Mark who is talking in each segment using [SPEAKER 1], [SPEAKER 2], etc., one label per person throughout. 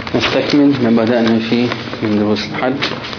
[SPEAKER 1] نستكمل ما بدأنا فيه من دروس الحج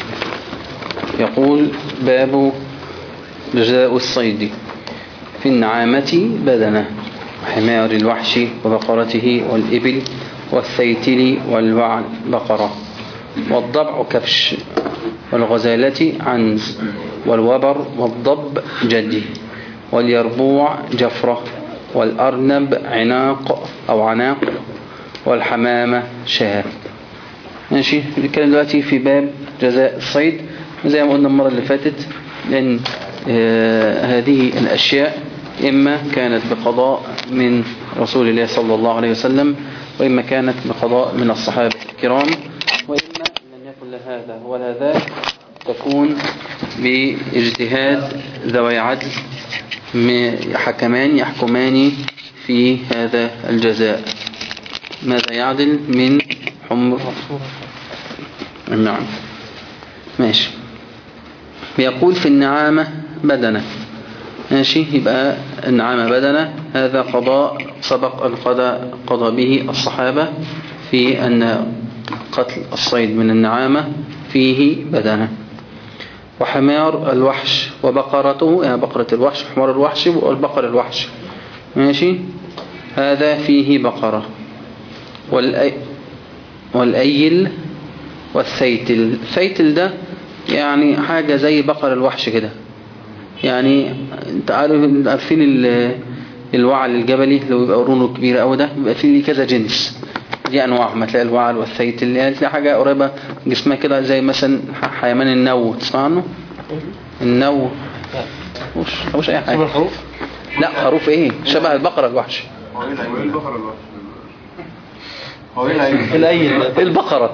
[SPEAKER 1] يقول باب جزاء الصيد في النعامة بدنة وحمار الوحش وبقرته والإبل والثيتل والوعل بقرة والضبع كبش والغزالة عنز والوبر والضب جدي واليربوع جفرة والأرنب عناق أو عناق والحمامة شهاب ماشي بنتكلم دلوقتي في باب جزاء الصيد زي ما قلنا المرة اللي فاتت لأن آه هذه الأشياء إما كانت بقضاء من رسول الله صلى الله عليه وسلم وإما كانت بقضاء من الصحابة الكرام وإما لم يكن لا هذا ولا ذاك تكون باجتهاد ذوي عدل حكمان يحكمان في هذا الجزاء ماذا يعدل من حمر نعم ماشي بيقول في النعامة بدنة ماشي يبقى النعامة بدنة هذا قضاء سبق أن قضى, قضى به الصحابة في أن قتل الصيد من النعامة فيه بدنة وحمار الوحش وبقرته يعني بقرة الوحش وحمار الوحش والبقر الوحش ماشي هذا فيه بقرة والأي والأيل والثيتل الثيتل ده يعني حاجة زي بقر الوحش كده يعني تعالوا عارفين الوعل الجبلي اللي بيبقى قرونه كبيرة قوي ده بيبقى فيه كذا جنس دي انواع ما تلاقي الوعل والثيتل يعني تلاقي حاجة قريبة جسمها كده زي مثلا حيوان النو تسمع عنه النو مش مش اي حاجة
[SPEAKER 2] الخروف
[SPEAKER 1] لا خروف ايه شبه البقرة الوحش
[SPEAKER 3] هو ايه البقرة الوحش هو ايه العين
[SPEAKER 2] الأيل
[SPEAKER 1] ايه البقرة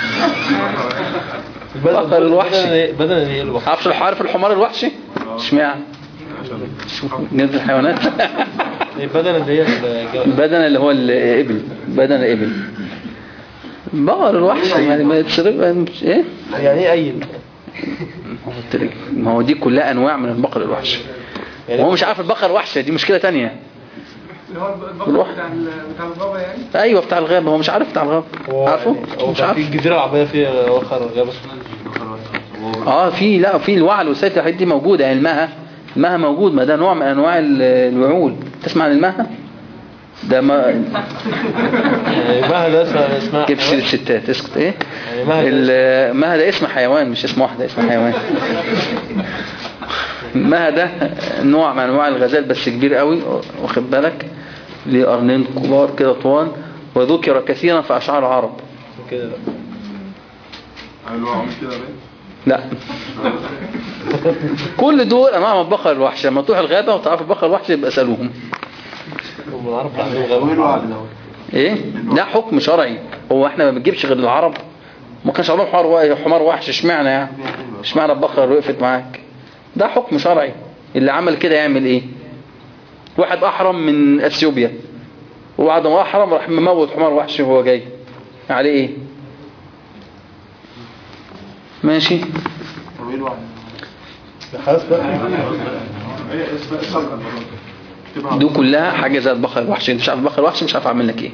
[SPEAKER 1] بقر الوحش.
[SPEAKER 2] بدن ايه الوحش
[SPEAKER 1] عارف عارف الحمار الوحشي اشمعنى جنس الحيوانات
[SPEAKER 2] البدن اللي هي الج-
[SPEAKER 1] بدن اللي هو الابل بدن الابل بقر الوحش يعني ما يتصرف ايه
[SPEAKER 2] يعني ايه أيل
[SPEAKER 1] ما هو قلت لك، ما هو دي كلها انواع من البقر الوحش
[SPEAKER 2] يعني
[SPEAKER 1] وهو مش عارف البقر وحشه دي مشكله تانية
[SPEAKER 4] اللي هو البقر بتاع ال- بتاع الغابة يعني
[SPEAKER 1] ايوه بتاع الغابه هو مش عارف بتاع الغابه
[SPEAKER 2] هو
[SPEAKER 1] عارفه
[SPEAKER 2] يعني هو
[SPEAKER 1] مش
[SPEAKER 2] كان
[SPEAKER 1] عارف
[SPEAKER 2] في الجزيرة العربية فيها وخر غابة
[SPEAKER 1] اه في لا في الوعل والسيد الحاجات دي موجوده يعني المها المها موجود ما ده نوع من انواع ال- الوعول تسمع عن المها ده ما
[SPEAKER 2] يعني مها ده اسمها اسمها
[SPEAKER 1] جيب سيره الستات اسكت ايه
[SPEAKER 2] يعني مها ده
[SPEAKER 1] ال- مها ده اسم حيوان مش اسم واحده اسم حيوان مها ده نوع من انواع الغزال بس كبير قوي واخد بالك ليه قرنين كبار كده طوال وذكر كثيرا في اشعار العرب
[SPEAKER 2] كده لا.
[SPEAKER 3] اللي هو عامل كده باين
[SPEAKER 1] لا كل دول انواع من البقر الوحش لما تروح الغابه وتعرف البقر الوحش يبقى اسالوهم
[SPEAKER 2] هم العرب عندهم
[SPEAKER 3] هو ايه
[SPEAKER 2] غابة
[SPEAKER 3] الوعد
[SPEAKER 1] ايه ده حكم شرعي هو احنا ما بنجيبش غير العرب ما كانش عندهم حمار وا- حمار وحش اشمعنى يعني اشمعنى البقره اللي وقفت معاك ده حكم شرعي اللي عمل كده يعمل ايه واحد احرم من اثيوبيا وبعد ما احرم راح مموت حمار وحش وهو جاي عليه ايه ماشي
[SPEAKER 3] هو ايه الوعد
[SPEAKER 2] خلاص بقى
[SPEAKER 3] هي اسمها السلقة المرة
[SPEAKER 1] دي كلها حاجة زي البقر الوحش انت مش عارف البقر الوحش مش عارف اعمل لك ايه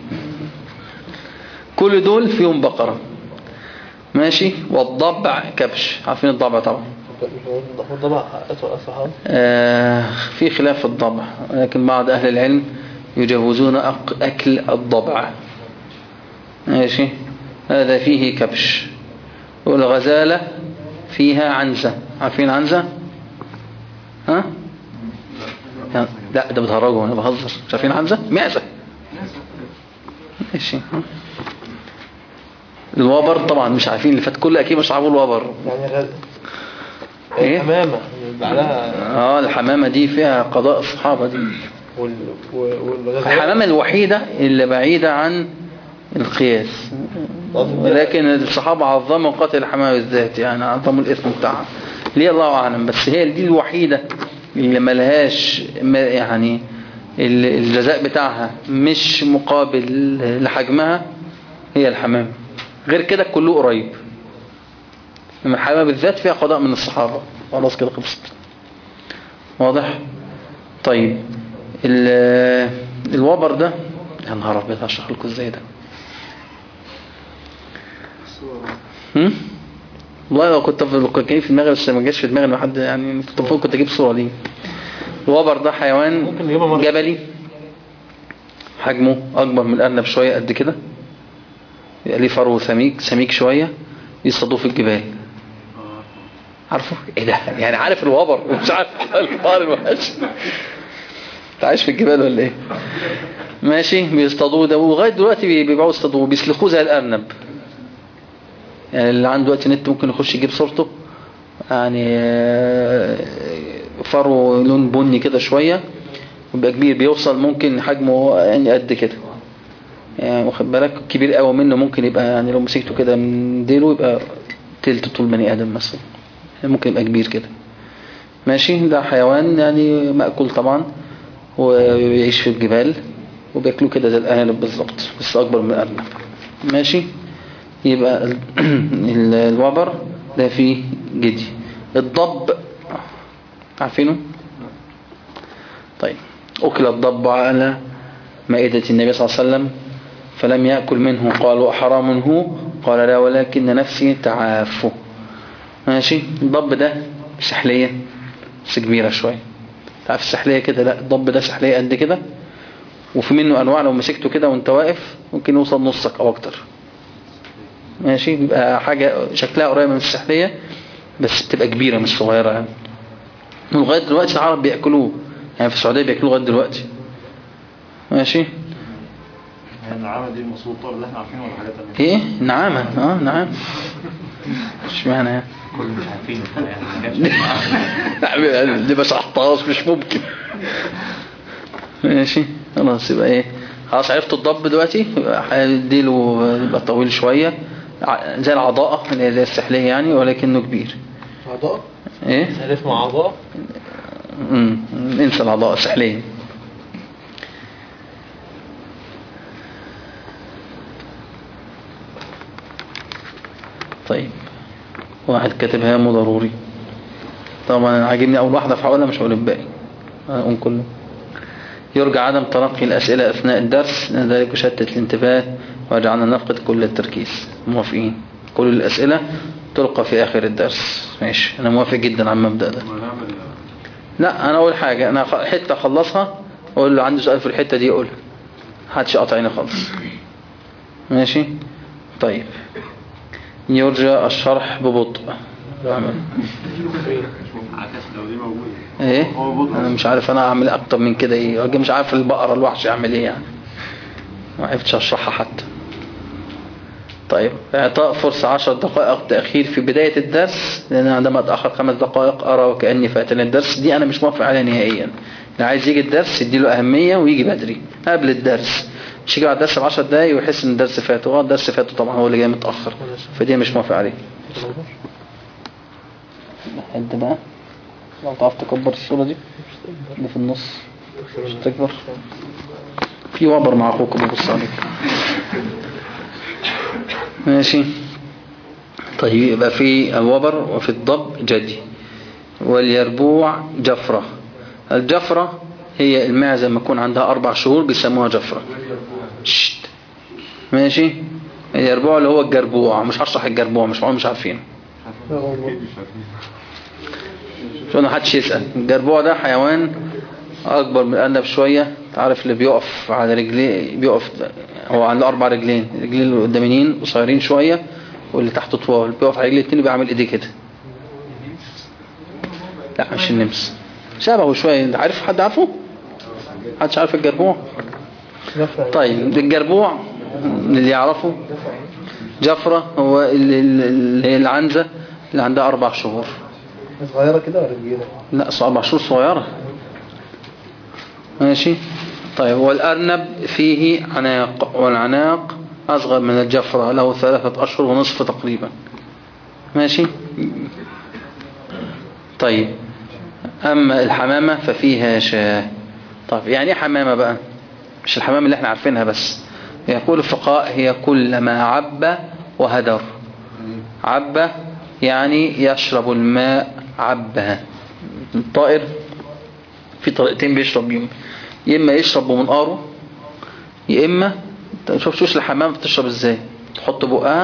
[SPEAKER 1] كل دول فيهم بقرة ماشي والضبع كبش عارفين الضبع طبعا
[SPEAKER 2] هو طبعا أسوأ الصحابة
[SPEAKER 1] آه في خلاف في الضبع لكن بعض أهل العلم يجوزون أق- أكل الضبع ماشي هذا فيه كبش والغزالة فيها عنزة عارفين عنزة ها لا لا، ده بتهرجوا انا بهزر مش عارفين عنزة معزة ماشي الوبر طبعا مش عارفين اللي فات كله اكيد مش عارفين الوبر
[SPEAKER 2] يعني غاز
[SPEAKER 1] إيه؟
[SPEAKER 2] حمامة بعدها
[SPEAKER 1] اه الحمامة دي فيها قضاء الصحابة دي
[SPEAKER 2] وال... وال- والغزال
[SPEAKER 1] الحمامة الوحيدة اللي بعيدة عن القياس ولكن الصحابة عظموا قتل الحمامة بالذات يعني عظموا الاسم بتاعها ليه الله أعلم بس هي دي الوحيدة اللي ملهاش ما- يعني ال- الجزاء بتاعها مش مقابل لحجمها هي الحمام غير كده كله قريب لما الحمامة بالذات فيها قضاء من الصحابة خلاص كده خلصت واضح طيب ال- الوبر ده يا نهار ابيض هشرح لكم ازاي ده هم؟ والله لو كنت في كنت جاي في دماغي بس ما جاش في دماغي ان حد يعني كنت المفروض كنت اجيب صورة ليه الوبر ده حيوان
[SPEAKER 2] ممكن نجيبها مرة.
[SPEAKER 1] جبلي حجمه اكبر من الارنب شوية قد كده يبقى ليه فرو سميك سميك شوية يصطادوه في الجبال عارفه ايه ده يعني عارف الوبر ومش عارف الفار الوحش انت عايش في الجبال ولا ايه ماشي بيصطادوه ده ولغايه دلوقتي بي- بيبيعوا يصطادوه بيسلخوه زي الارنب يعني اللي عنده وقت نت ممكن يخش يجيب صورته يعني آه، فرو لون بني كده شوية ويبقى كبير بيوصل ممكن حجمه يعني قد كده يعني واخد بالك كبير قوي منه ممكن يبقى يعني لو مسكته كده من ديله يبقى تلت طول بني ادم مثلا ممكن يبقى كبير كده ماشي ده حيوان يعني مأكول طبعا ويعيش في الجبال وبياكلوه كده زي الأرانب بالظبط بس أكبر من الأرنب ماشي يبقى ال- ال- الوبر ده فيه جدي الضب عارفينه طيب أكل الضب على مائدة النبي صلى الله عليه وسلم فلم يأكل منه قالوا حرام هو قال لا ولكن نفسي تعافه ماشي الضب ده سحلية بس كبيرة شوية تعرف السحلية كده لا الضب ده سحلية قد كده وفي منه أنواع لو مسكته كده وانت واقف ممكن يوصل نصك أو أكتر ماشي بيبقى حاجة شكلها قريب من السحلية بس بتبقى كبيرة مش صغيرة يعني ولغاية دلوقتي العرب بيأكلوه يعني في السعودية بيأكلوه لغاية دلوقتي ماشي
[SPEAKER 3] يعني العامة دي المسلوطة اللي احنا عارفينها ولا حاجات تانية؟
[SPEAKER 1] ايه نعامة اه نعم اشمعنى يعني
[SPEAKER 5] كل مش عارفين يعني ما جاتش
[SPEAKER 1] لا دي ما شرحتهاش مش ممكن ماشي خلاص يبقى ايه خلاص عرفت الضب دلوقتي يبقى هديله يبقى طويل شوية ع- زي العضاءة اللي هي زي السحلية يعني ولكنه كبير
[SPEAKER 2] عضاء
[SPEAKER 1] ايه
[SPEAKER 2] هل اسمه عضاء
[SPEAKER 1] امم انسى العضاء السحلية طيب واحد كاتبها مو ضروري طبعا أنا عاجبني اول واحدة في حوالها مش هقول الباقي هقول كله يرجى عدم تلقي الأسئلة أثناء الدرس لأن ذلك يشتت الانتباه ويجعلنا نفقد كل التركيز موافقين كل الأسئلة تلقى في آخر الدرس ماشي أنا موافق جدا على المبدأ ده
[SPEAKER 3] ونعمل
[SPEAKER 1] لا انا اقول حاجة انا خ- حتة اخلصها اقول له عندي سؤال في الحتة دي اقول محدش قاطعيني خالص ماشي طيب يرجى الشرح ببطء عمل.
[SPEAKER 5] عكس
[SPEAKER 3] لو دي موجودة
[SPEAKER 1] ايه
[SPEAKER 3] هو بطء.
[SPEAKER 1] انا مش عارف انا اعمل اكتر من كده ايه راجل مش عارف البقرة الوحش يعمل ايه يعني ما عرفتش اشرحها حتى طيب اعطاء فرصة عشر دقائق تأخير في بداية الدرس لان أنا عندما اتأخر خمس دقائق ارى وكأني فاتني الدرس دي انا مش موافق عليها نهائيا اللي عايز يجي الدرس يديله اهمية ويجي بدري قبل الدرس مش يجي على الدرس بعشر دقايق ويحس ان الدرس فاته اه الدرس فاته طبعا هو اللي جاي متأخر فدي مش موافق عليه حد بقى لو تعرف تكبر الصورة دي اللي في النص مش تكبر في وبر مع اخوك ببص عليك ماشي طيب يبقى في الوبر وفي الضب جدي واليربوع جفرة الجفرة هي المعزة لما يكون عندها أربع شهور بيسموها جفرة شت. ماشي اليربوع اللي هو الجربوع مش هشرح الجربوع مش مش عارفين شو ما حدش يسأل الجربوع ده حيوان أكبر من الأرنب شوية تعرف اللي بيقف على رجليه بيقف هو عنده أربع رجلين رجلين القداميين قصيرين شوية واللي تحته طوال بيقف على رجليه التاني بيعمل ايديه كده لا مش النمس شبهه شوية عارف حد عارفه؟ حدش عارف الجربوع؟ طيب الجربوع اللي يعرفه جفرة هو ال- ال- اللي هي العنزة اللي عندها أربع شهور
[SPEAKER 2] صغيرة كده ولا كبيرة؟
[SPEAKER 1] لا ص- أربع شهور صغيرة ماشي طيب والأرنب فيه عناق والعناق أصغر من الجفرة له ثلاثة أشهر ونصف تقريبا ماشي طيب أما الحمامة ففيها شاه طيب يعني ايه حمامة بقى مش الحمام اللي احنا عارفينها بس يقول الفقهاء هي كل ما عب وهدر عب يعني يشرب الماء عبها الطائر في طريقتين بيشرب بيهم يا اما يشرب بمنقاره يا اما انت شوف شوش الحمام بتشرب ازاي تحط بقها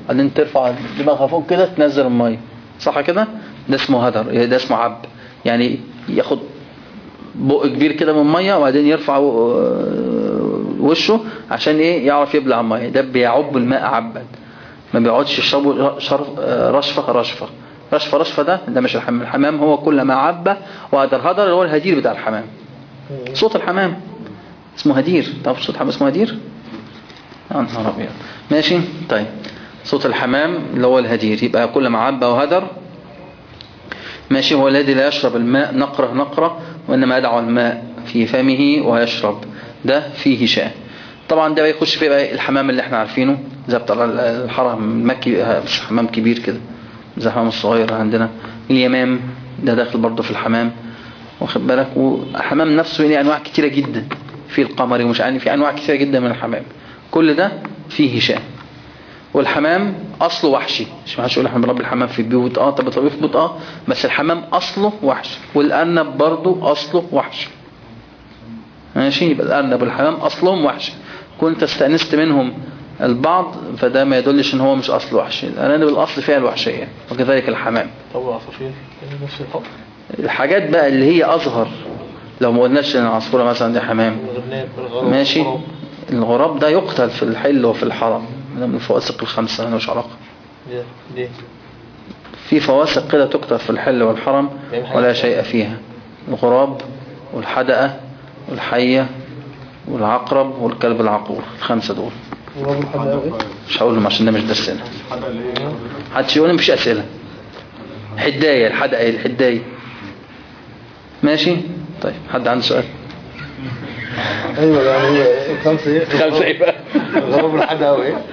[SPEAKER 1] بعدين ترفع دماغها فوق كده تنزل الميه صح كده ده اسمه هدر ده اسمه عب يعني ياخد بق كبير كده من ميه وبعدين يرفع آه، وشه عشان ايه يعرف يبلع الميه ده بيعب الماء عبا ما بيقعدش يشربه شرف آه، رشفة رشفة رشفة رشفة ده ده مش الحمام الحمام هو كل ما عبى وهدر هدر اللي هو الهدير بتاع الحمام صوت الحمام اسمه هدير تعرف صوت الحمام اسمه هدير يا نهار ابيض ماشي طيب صوت الحمام اللي هو الهدير يبقى كل ما عبى وهدر ماشي هو الذي لا يشرب الماء نقرة نقرة وإنما يدعو الماء في فمه ويشرب ده فيه شاء طبعا ده بيخش في بقى الحمام اللي احنا عارفينه زي بتاع الحرم المكي مش حمام كبير كده زي الحمام الصغير عندنا اليمام ده داخل برضه في الحمام واخد بالك والحمام نفسه ليه انواع كتيرة جدا في القمري ومش عارف في انواع كتيرة جدا من الحمام كل ده فيه شاء والحمام اصله وحشي مش محدش يقول احنا بنربي الحمام في البيوت اه طب بتربيه في البيوت اه بس الحمام اصله وحشي والارنب برضه اصله وحشي ماشي يبقى الارنب والحمام اصلهم وحشي كنت استأنست منهم البعض فده ما يدلش ان هو مش اصل وحشي الارانب الاصل فيها الوحشية وكذلك الحمام
[SPEAKER 2] طب العصافير نفس الحكم
[SPEAKER 1] الحاجات بقى اللي هي اظهر لو ما قلناش ان العصفورة مثلا دي حمام
[SPEAKER 2] الغرناب الغراب
[SPEAKER 1] ماشي
[SPEAKER 2] الغراب.
[SPEAKER 1] الغراب ده يقتل في الحل وفي الحرم ده من الفواسق الخمسة ملوش علاقة
[SPEAKER 2] ليه ليه
[SPEAKER 1] في فواسق كده تكتب في الحل والحرم
[SPEAKER 2] يعني
[SPEAKER 1] ولا
[SPEAKER 2] حاجة.
[SPEAKER 1] شيء فيها الغراب والحدقة والحية والعقرب والكلب العقور الخمسة دول
[SPEAKER 2] الغراب الحماوي
[SPEAKER 1] مش هقول لهم عشان ده مش درسنا
[SPEAKER 3] حدا اللي هي
[SPEAKER 1] محدش يقول لي مفيش أسئلة حداية الحدقة الحداية ماشي طيب حد عنده سؤال
[SPEAKER 2] ايوه يعني هي خمسه ايه
[SPEAKER 1] خمسة ايه بقى
[SPEAKER 2] الغراب الحماوي ايه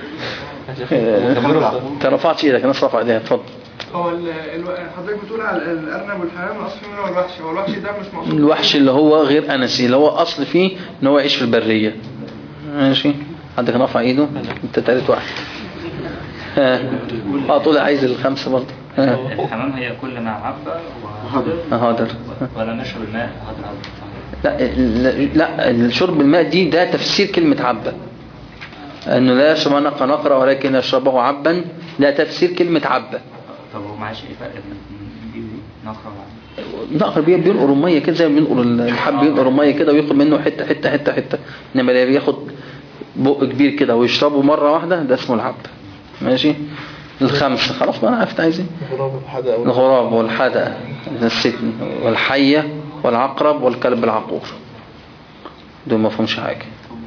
[SPEAKER 1] انت رفعتش ايدك الناس رفع ايديها اتفضل
[SPEAKER 4] هو ال- ال- حضرتك بتقول على الارنب والحمام الاصل منه الوحش هو الوحش ده مش مقصود
[SPEAKER 1] الوحش اللي هو غير أنسي اللي هو أصل فيه ان هو يعيش في البرية ماشي حد كان رفع ايده انت تالت واحد ها اه طول عايز الخمسة برضه ها
[SPEAKER 5] الحمام هي كل ما عبى وهدر
[SPEAKER 1] هادر
[SPEAKER 5] ولا نشرب الماء هدر هدر
[SPEAKER 1] لا لا الشرب الماء دي ده تفسير كلمة عبا انه لا يشرب نقرة نقرة ولكن يشربه عبا ده تفسير كلمة عبا
[SPEAKER 5] طب هو معلش ايه فرق بين دي ودي نقرة وعبى
[SPEAKER 1] نقر بيه بينقر المية كده زي ما بينقر الحب بينقر المية كده وياخد منه حتة حتة حتة حتة انما اللي بياخد بق كبير كده ويشربه مرة واحدة ده اسمه العب ماشي الخمسة خلاص ما انا عرفت عايز ايه
[SPEAKER 2] الغراب الحداوي
[SPEAKER 1] الغراب والحدقة الستن والحية والعقرب والكلب العقور دول ما فهمش حاجة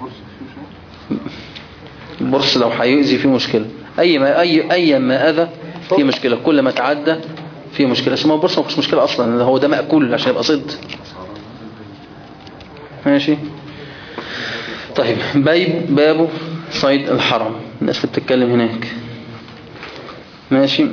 [SPEAKER 1] البرص لو هيؤذي فيه مشكلة اي ما اي اي ما اذى فيه مشكلة كل ما تعدى فيه مشكلة اسمه البرص ما فيش مشكلة اصلا هو ده مأكول عشان يبقى صد ماشي طيب باب باب صيد الحرم الناس اللي بتتكلم هناك ماشي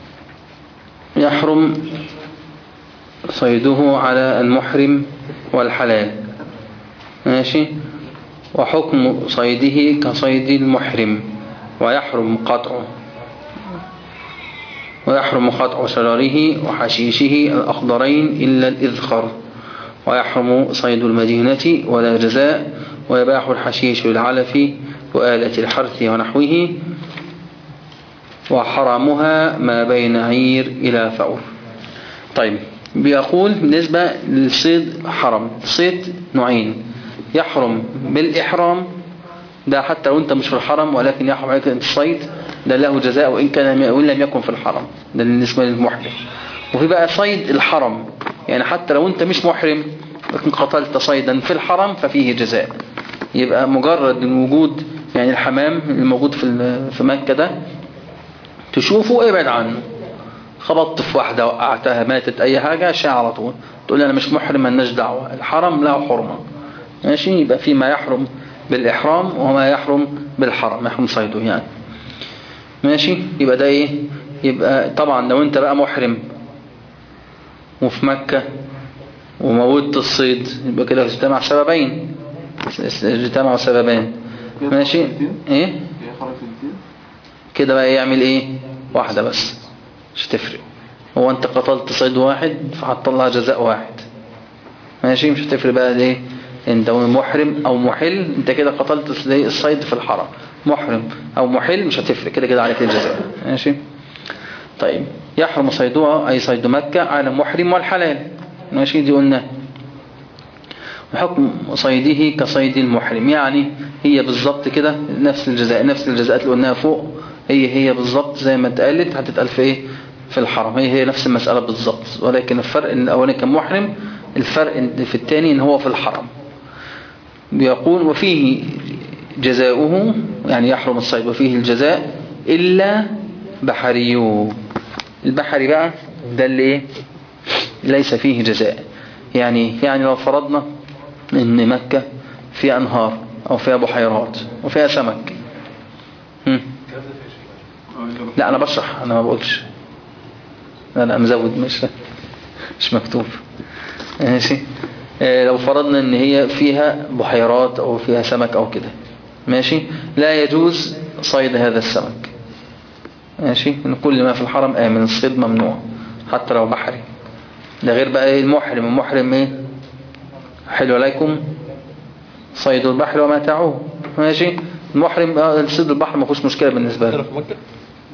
[SPEAKER 1] يحرم صيده على المحرم والحلال ماشي وحكم صيده كصيد المحرم ويحرم قطعه ويحرم قطع شرره وحشيشه الأخضرين إلا الإذخر ويحرم صيد المدينة ولا جزاء ويباح الحشيش للعلف وآلة الحرث ونحوه وحرامها ما بين عير إلى ثور طيب بيقول بالنسبة للصيد حرم صيد نوعين يحرم بالإحرام ده حتى لو انت مش في الحرم ولكن يحرم عليك الصيد ده له جزاء وإن كان وإن لم يكن في الحرم ده بالنسبة للمحرم وفي بقى صيد الحرم يعني حتى لو انت مش محرم لكن قتلت صيدا في الحرم ففيه جزاء يبقى مجرد الوجود يعني الحمام الموجود في في مكة ده تشوفه ابعد عنه خبطت في واحدة وقعتها ماتت اي حاجة شاء على طول تقول لي انا مش محرم مالناش دعوة الحرم له حرمة ماشي يبقى في ما يحرم بالإحرام وما يحرم بالحرم يحرم صيده يعني ماشي يبقى ده ايه يبقى طبعا لو انت بقى محرم وفي مكة وموت الصيد يبقى كده اجتمع سببين اجتمعوا سببين ماشي ايه
[SPEAKER 3] هي خرجت الاثنين
[SPEAKER 1] كده بقى يعمل ايه واحدة بس مش تفرق هو انت قتلت صيد واحد فهتطلع جزاء واحد ماشي مش هتفرق بقى ليه انت محرم او محل انت كده قتلت الصيد في الحرم محرم أو محل مش هتفرق كده كده عليك الجزاء ماشي طيب يحرم صيدها أي صيد مكة على محرم والحلال ماشي دي قلنا وحكم صيده كصيد المحرم يعني هي بالظبط كده نفس الجزاء نفس الجزاءات اللي قلناها فوق هي هي بالظبط زي ما اتقالت هتتقال في ايه في الحرم هي هي نفس المسألة بالظبط ولكن الفرق ان الاولاني كان محرم الفرق إن في الثاني ان هو في الحرم بيقول وفيه جزاؤه يعني يحرم الصيد وفيه الجزاء إلا بحريو البحري بقى ده اللي ايه ليس فيه جزاء يعني يعني لو فرضنا ان مكة فيها انهار او فيها بحيرات وفيها سمك هم. لا انا بشرح انا ما بقولش لا لا مزود مش مش مكتوب ماشي آه، لو فرضنا ان هي فيها بحيرات او فيها سمك او كده ماشي لا يجوز صيد هذا السمك ماشي ان كل ما في الحرم امن الصيد ممنوع حتى لو بحري ده غير بقى ايه المحرم المحرم ايه حلو عليكم صيد البحر ومتاعوه ماشي المحرم آه، صيد البحر ما فيهوش مشكله بالنسبه له
[SPEAKER 2] في مكة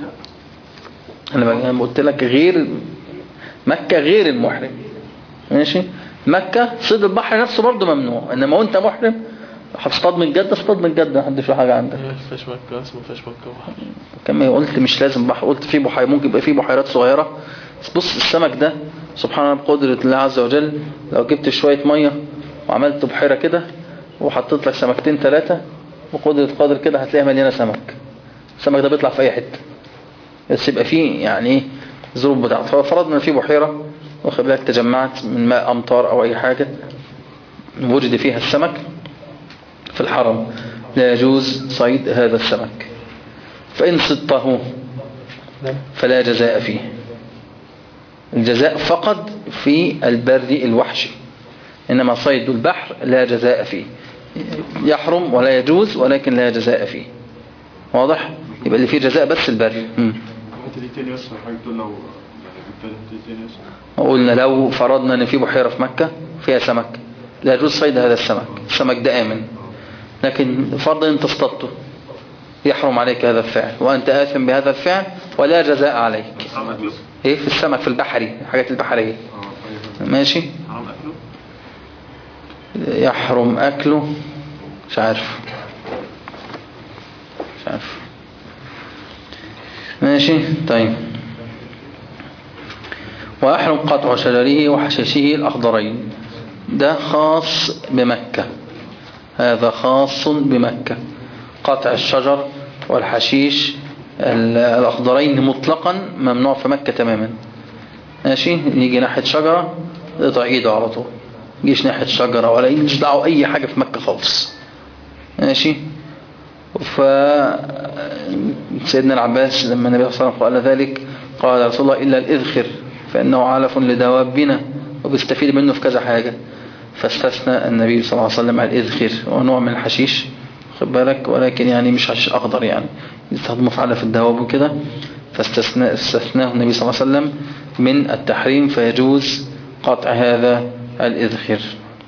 [SPEAKER 1] انا بقى- أنا قلت لك غير مكة غير المحرم ماشي مكة صيد البحر نفسه برضه ممنوع انما وانت محرم هتصطاد من جدة اصطاد من جدة محدش له حاجة عندك
[SPEAKER 2] ما فيهاش مكة اسمه ما فيهاش مكة بحر
[SPEAKER 1] كما قلت مش لازم بحر قلت في بحيرة ممكن يبقى في بحيرات صغيرة بس بص السمك ده سبحان الله بقدرة الله عز وجل لو جبت شوية مية وعملت بحيرة كده وحطيت لك سمكتين ثلاثة بقدرة قادر كده هتلاقيها مليانة سمك السمك ده بيطلع في أي حتة بس يبقى فيه يعني ايه ظروف بتاعته ففرضنا ان في بحيرة واخد بالك تجمعت من ماء أمطار أو أي حاجة وجد فيها السمك في الحرم لا يجوز صيد هذا السمك فإن صدته فلا جزاء فيه الجزاء فقط في البر الوحشي إنما صيد البحر لا جزاء فيه يحرم ولا يجوز ولكن لا جزاء فيه واضح يبقى اللي فيه جزاء بس البر مم.
[SPEAKER 3] الحته دي تاني اصلا حاجه تقول لو يعني الحته دي تاني اصلا
[SPEAKER 1] قلنا لو فرضنا ان في بحيرة في مكة فيها سمك لا يجوز صيد هذا السمك السمك ده آمن لكن فرضا انت اصطدته يحرم عليك هذا الفعل وانت آثم بهذا الفعل ولا جزاء عليك
[SPEAKER 3] حرام اكله
[SPEAKER 1] ايه في السمك في البحري الحاجات البحرية
[SPEAKER 3] اه طيب
[SPEAKER 1] ماشي
[SPEAKER 3] حرام اكله
[SPEAKER 1] يحرم أكله مش عارف مش عارف ماشي طيب ويحرم قطع شجره وحشيشه الأخضرين ده خاص بمكة هذا خاص بمكة قطع الشجر والحشيش ال- الأخضرين مطلقا ممنوع في مكة تماما ماشي يجي ناحية شجرة يقطع ايده على طول يجيش ناحية شجرة ولا يجيش دعوه اي حاجة في مكة خالص ماشي ف سيدنا العباس لما النبي صلى الله عليه وسلم قال ذلك قال يا رسول الله إلا الإذخر فإنه علف لدوابنا وبيستفيد منه في كذا حاجة فاستثنى النبي صلى الله عليه وسلم على الإذخر هو نوع من الحشيش خد بالك ولكن يعني مش حشيش أخضر يعني يستخدمه في علف الدواب وكده فاستثنى استثناه النبي صلى الله عليه وسلم من التحريم فيجوز قطع هذا الإذخر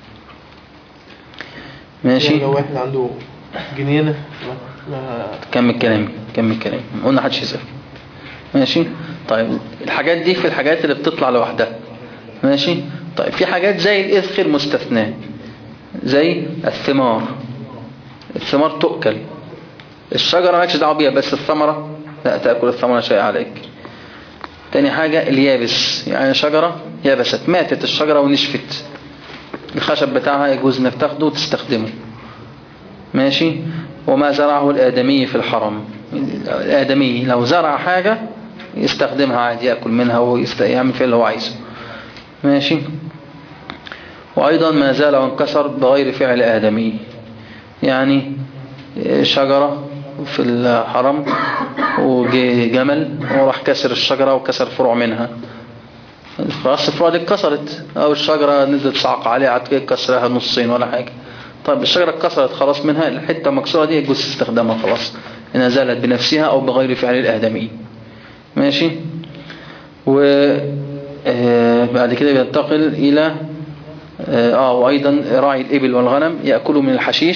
[SPEAKER 1] ماشي
[SPEAKER 2] يعني لو واحد عنده جنينة ما- ما
[SPEAKER 1] كمل كلامي كمل كلامي قلنا حدش يسأل ماشي طيب الحاجات دي في الحاجات اللي بتطلع لوحدها ماشي طيب في حاجات زي الإذخر مستثناء زي الثمار الثمار تؤكل الشجرة مالكش دعوه بيها بس الثمرة لا تأكل الثمرة شيء عليك تاني حاجة اليابس يعني شجرة يابست ماتت الشجرة ونشفت الخشب بتاعها يجوز انك تاخده وتستخدمه ماشي وما زرعه الآدمي في الحرم الآدمي لو زرع حاجة يستخدمها عادي يأكل منها ويعمل فيها اللي هو عايزه ماشي وأيضا ما زال وانكسر بغير فعل آدمي يعني شجرة في الحرم وجي جمل وراح كسر الشجرة وكسر فروع منها خلاص الفروع دي اتكسرت او الشجرة نزلت صعق عليها قعدت كسرها نصين ولا حاجة طيب الشجرة اتكسرت خلاص منها الحتة المكسورة دي يجوز استخدامها خلاص انها زالت بنفسها او بغير فعل الآدمي ماشي و آه، بعد كده بينتقل الى اه آه، وايضا راعي الابل والغنم يأكلوا من الحشيش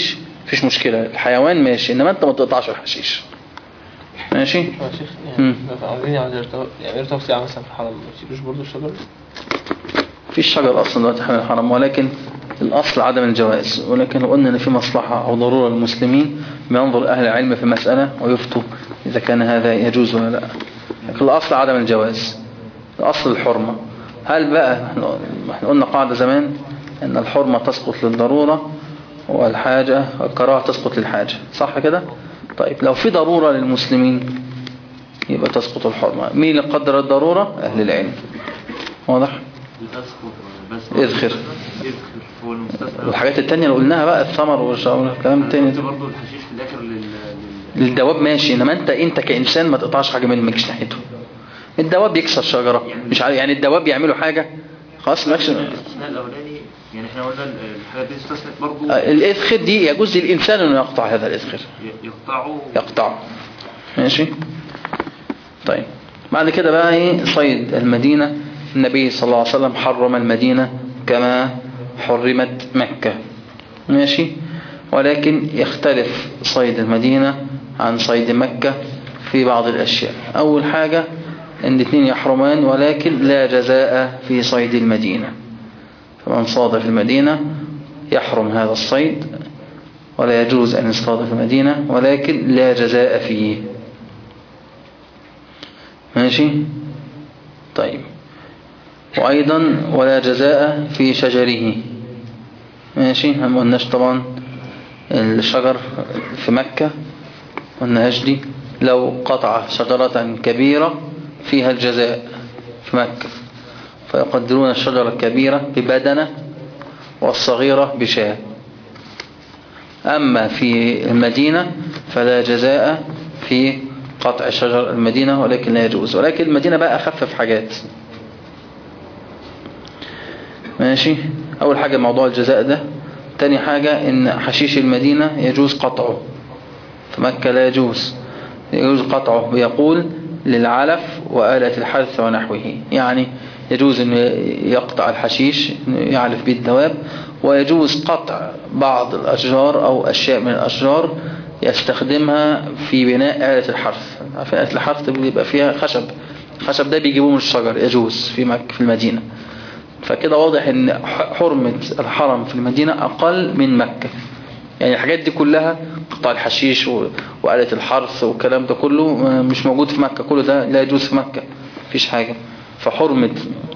[SPEAKER 1] مفيش مشكلة الحيوان ماشي انما انت ما تقطعش الحشيش ماشي
[SPEAKER 6] يا شيخ
[SPEAKER 1] مم.
[SPEAKER 6] يعني عاوزين يعني يرتبط يعني يرتبط ساعة مثلا في الحرم ما يشيلوش برضه الشجر
[SPEAKER 1] فيش شجر اصلا دلوقتي حول الحرم ولكن الاصل عدم الجواز ولكن لو قلنا ان في مصلحة او ضرورة للمسلمين بينظر اهل العلم في مسألة ويفتوا اذا كان هذا يجوز ولا لا لكن الاصل عدم الجواز الاصل الحرمة هل بقى احنا احنا قلنا قاعدة زمان ان الحرمة تسقط للضرورة والحاجة الكراهة تسقط للحاجة صح كده طيب لو في ضرورة للمسلمين يبقى تسقط الحرمة مين اللي قدر الضرورة اهل العلم واضح
[SPEAKER 5] بتسقط بس
[SPEAKER 1] اذخر
[SPEAKER 5] اذخر هو المستثنى
[SPEAKER 1] الحاجات التانية اللي قلناها بقى الثمر والكلام التاني
[SPEAKER 5] قلت
[SPEAKER 1] ده.
[SPEAKER 5] برضه الحشيش في الاخر لل لل
[SPEAKER 1] للدواب ماشي انما انت انت كإنسان ما تقطعش حاجة من مكش ناحيته الدواب يكسر شجرة مش عارف يعني الدواب يعملوا حاجة خلاص ماكش
[SPEAKER 5] الاستثناء الاولاني يعني احنا قلنا ال- الحاجات دي استثنت برضه
[SPEAKER 1] الإذخر دي يجوز للإنسان انه يقطع هذا الإذخر
[SPEAKER 5] ي- يقطعوا
[SPEAKER 1] يقطع ماشي طيب بعد كده بقى ايه صيد المدينة النبي صلى الله عليه وسلم حرم المدينة كما حرمت مكة ماشي ولكن يختلف صيد المدينة عن صيد مكة في بعض الأشياء أول حاجة ان الاثنين يحرمان ولكن لا جزاء في صيد المدينة فمن صاد في المدينة يحرم هذا الصيد ولا يجوز أن يصطاد في المدينة ولكن لا جزاء فيه ماشي طيب وأيضا ولا جزاء في شجره ماشي هم قلناش طبعا الشجر في مكة قلناش دي لو قطع شجرة كبيرة فيها الجزاء في مكة فيقدرون الشجرة الكبيرة ببدنة والصغيرة بشاة أما في المدينة فلا جزاء في قطع شجر المدينة ولكن لا يجوز ولكن المدينة بقى أخفف حاجات ماشي أول حاجة موضوع الجزاء ده تاني حاجة إن حشيش المدينة يجوز قطعه في مكة لا يجوز يجوز قطعه بيقول للعلف وآلة الحرث ونحوه يعني يجوز أن يقطع الحشيش يعلف به الدواب ويجوز قطع بعض الأشجار أو أشياء من الأشجار يستخدمها في بناء آلة الحرث في آلة الحرث بيبقى فيها خشب الخشب ده بيجيبوه من الشجر يجوز في مكة في المدينة فكده واضح ان حرمة الحرم في المدينة أقل من مكة يعني الحاجات دي كلها قطع الحشيش و- وآلة الحرث والكلام ده كله مش موجود في مكة كله ده لا يجوز في مكة مفيش حاجة فحرمة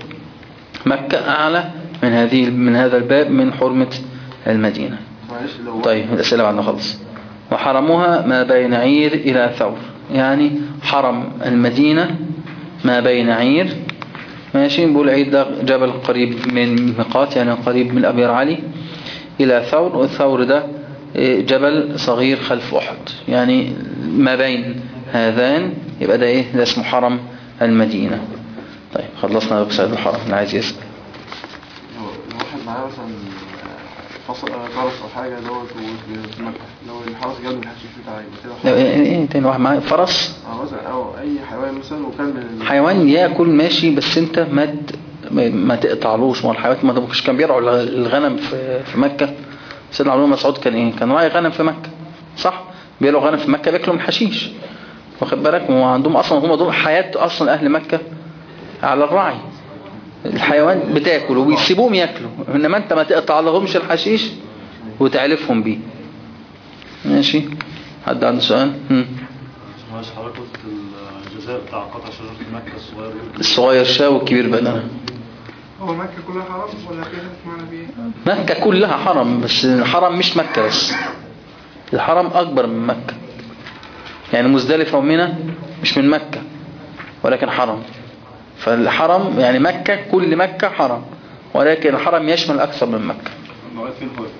[SPEAKER 1] مكة أعلى من هذه من هذا الباب من حرمة المدينة
[SPEAKER 3] معلش لو
[SPEAKER 1] طيب الأسئلة بعد ما نخلص وحرمها ما بين عير إلى ثور يعني حرم المدينة ما بين عير ماشي بقول عير ده جبل قريب من ميقات يعني قريب من أبير علي إلى ثور والثور ده إيه، جبل صغير خلف أحد يعني ما بين هذان يبقى ده إيه ده اسمه حرم المدينة طيب خلصنا بسعيد الحرم اللي عايز يسأل
[SPEAKER 3] لو لو واحد معاه مثلا فصل فرس او حاجه دوت وفي مكه لو الحرس جاب له الحشيش بتاعي كده
[SPEAKER 1] لو
[SPEAKER 3] خلاص.
[SPEAKER 1] إيه إيه تاني واحد معاه فرس
[SPEAKER 3] اه مثلا او اي حيوان مثلا وكان من
[SPEAKER 1] حيوان ياكل ماشي بس انت ما ت- ما- ما تقطعلوش ما هو الحيوانات ما مش كان بيرعوا الغ- الغنم في في مكة سيدنا عبد الله بن مسعود كان ايه كان راعي غنم في مكة صح بيرعوا غنم في مكة بياكلوا من حشيش واخد بالك ما هو عندهم اصلا هم دول حياة اصلا اهل مكة على الرعي الحيوان بتاكل وبيسيبوهم ياكلوا انما انت ما تقطع لهمش الحشيش وتعلفهم بيه ماشي حد عنده سؤال هم.
[SPEAKER 7] معلش حضرتك قلت الجزاء بتاع قطع شجرة مكة الصغير
[SPEAKER 1] الصغير شاو والكبير بدنه
[SPEAKER 4] هو مكة كلها حرام ولا في حاجة معنى بيه؟
[SPEAKER 1] مكة كلها حرم بس الحرم مش مكة بس الحرم أكبر من مكة يعني مزدلفة ومنى مش من مكة ولكن حرم فالحرم يعني مكة كل مكة حرم ولكن الحرم يشمل أكثر من مكة
[SPEAKER 3] لغايه فين هو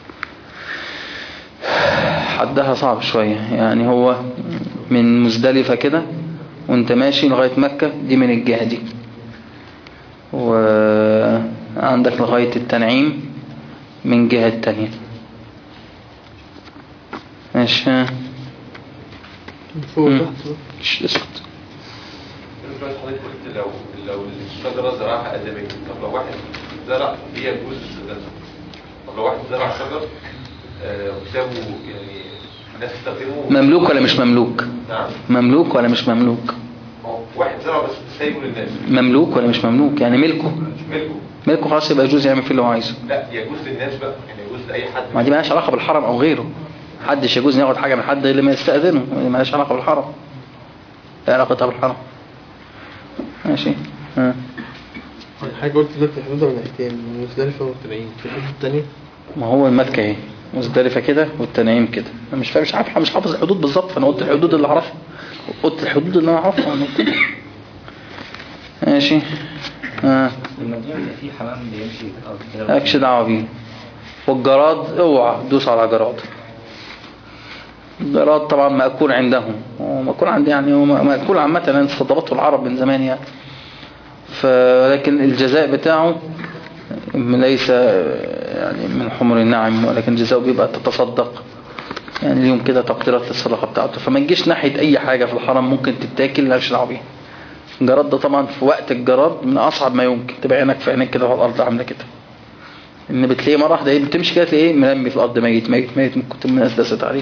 [SPEAKER 1] حدها صعب شوية يعني هو من مزدلفة كده وانت ماشي لغاية مكة دي من الجهة دي وعندك لغاية التنعيم من جهة تانية ماشي ها
[SPEAKER 6] فوق
[SPEAKER 1] مم.
[SPEAKER 6] تحت
[SPEAKER 1] مش اسكت
[SPEAKER 8] دلوقتي حضرتك قلت لو لو الشجرة زراعها آدمية طب لو واحد زرع دي يجوز استخدامها طب لو واحد زرع شجر آه، وسابوا يعني الناس تستخدمه
[SPEAKER 1] مملوك ولا مش مملوك
[SPEAKER 8] نعم
[SPEAKER 1] مملوك ولا مش مملوك
[SPEAKER 8] هو واحد زرع بس سايبه للناس
[SPEAKER 1] مملوك ولا مش مملوك يعني ملكه
[SPEAKER 8] مش ملكه
[SPEAKER 1] ملكه خلاص يبقى يجوز يعمل فيه اللي هو عايزه
[SPEAKER 8] لا يجوز للناس بقى يعني يجوز لاي حد
[SPEAKER 1] ما دي مالهاش علاقة بالحرم او غيره محدش يجوز ياخد حاجة من حد الا ما يستأذنه دي مالهاش علاقة بالحرم ايه علاقتها بالحرم ماشي ها.
[SPEAKER 6] حاجة قلت دلوقتي حدودها من ناحيتين من مزدلفة والتنعيم في حدود تانية
[SPEAKER 1] ما هو المكة اهي مزدلفة كده والتنعيم كده انا مش فاهم مش عارف مش حافظ الحدود بالظبط فانا قلت الحدود اللي اعرفها قلت الحدود اللي انا اعرفها أنا قلت. ماشي ها
[SPEAKER 5] المدينة بيبقى فيه حمام بيمشي في الأرض كده
[SPEAKER 1] مالكش دعوه بيه والجراد اوعى دوس على جراد الجراد طبعا مأكول عندهم هو مأكول عندي يعني هو مأكول عامة لأن استضبطه العرب من زمان يعني فلكن الجزاء بتاعه ليس يعني من حمر النعم ولكن الجزاء بيبقى تتصدق يعني اليوم كده تقديرات للصدقة بتاعته فما تجيش ناحية أي حاجة في الحرم ممكن تتاكل مالكش دعوه بيها الجراد ده طبعا في وقت الجراد من أصعب ما يمكن تبقى عينك في عينك كده على الأرض عاملة كده ان بتلاقيه مرة واحدة ايه بتمشي كده تلاقيه مرمي في الأرض ميت ميت ميت ممكن تكون الناس دست عليه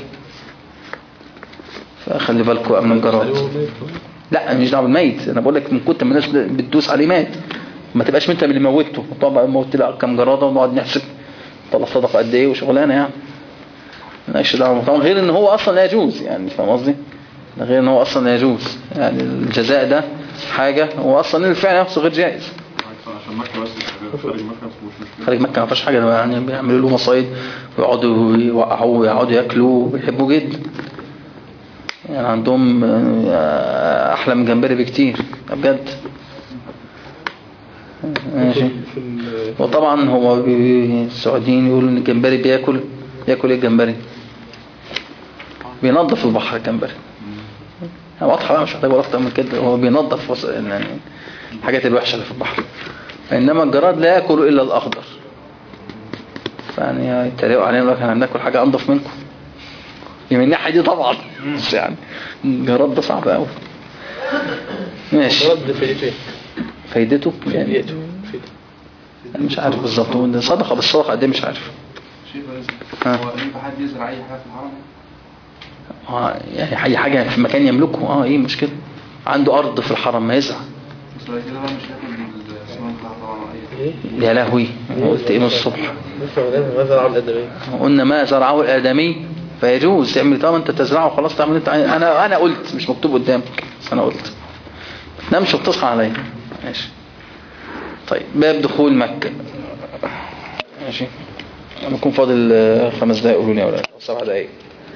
[SPEAKER 1] فخلي بالكم من الجراد لا مش دعوه بالميت انا بقول لك من كتر ما الناس بتدوس عليه مات ما تبقاش انت من اللي موته طبعا موت لي كام جراده ونقعد نحسب طلع صدقه قد ايه وشغلانه يعني مالكش دعوه طبعا غير ان هو اصلا لا يجوز يعني فاهم قصدي ده غير ان هو اصلا لا يجوز يعني الجزاء ده حاجه هو اصلا الفعل نفسه غير جائز
[SPEAKER 3] عشان مكة بس خارج مكة مش مشكلة
[SPEAKER 1] خارج مكه ما فيهاش حاجه يعني بيعملوا له مصايد ويقعدوا يوقعوه ويقعدوا ياكلوا بيحبوه جدا يعني عندهم آه، احلى من جمبري بكتير بجد ماشي
[SPEAKER 6] في ال-
[SPEAKER 1] وطبعا هو بي- السعوديين يقولوا ان الجمبري بياكل ياكل ايه الجمبري بينظف البحر الجمبري يعني واضحه بقى مش محتاج ولا اكتر من كده هو بينظف وص- يعني الحاجات الوحشه اللي في البحر انما الجراد لا ياكل الا الاخضر يعني يتريقوا علينا لو احنا بناكل حاجه انضف منكم من الناحيه دي طبعا بس يعني الجراد ده صعب قوي ماشي
[SPEAKER 6] رد فايدته ايه؟
[SPEAKER 1] فايدته يعني
[SPEAKER 6] فايدته فايدته.
[SPEAKER 1] أنا مش عارف بالظبط هو ده صدقه بس صدقه قد ايه مش عارف
[SPEAKER 3] شيء
[SPEAKER 1] ها.
[SPEAKER 3] هو ينفع حد يزرع أي حاجة في الحرم؟
[SPEAKER 1] اه يعني اي حاجه في مكان يملكه اه ايه مشكله عنده ارض في الحرم ما يزرع
[SPEAKER 3] بس بعد كده بقى مش هاكل السمن بتاعها طبعا ولا أي حاجة
[SPEAKER 1] يا لهوي أنا قلت ايه من الصبح
[SPEAKER 6] نفع ونعمل ماذا العب الأدبية
[SPEAKER 1] قلنا ما زرعه الادمي فيجوز تعمل طالما انت تزرعه خلاص تعمل انت عايز- انا انا قلت مش مكتوب قدامك بس انا قلت ما تنامش وبتصحى عليا ماشي طيب باب دخول مكه ماشي انا يكون فاضل آه، خمس دقايق قولوا لي يا ولاد أو سبع دقايق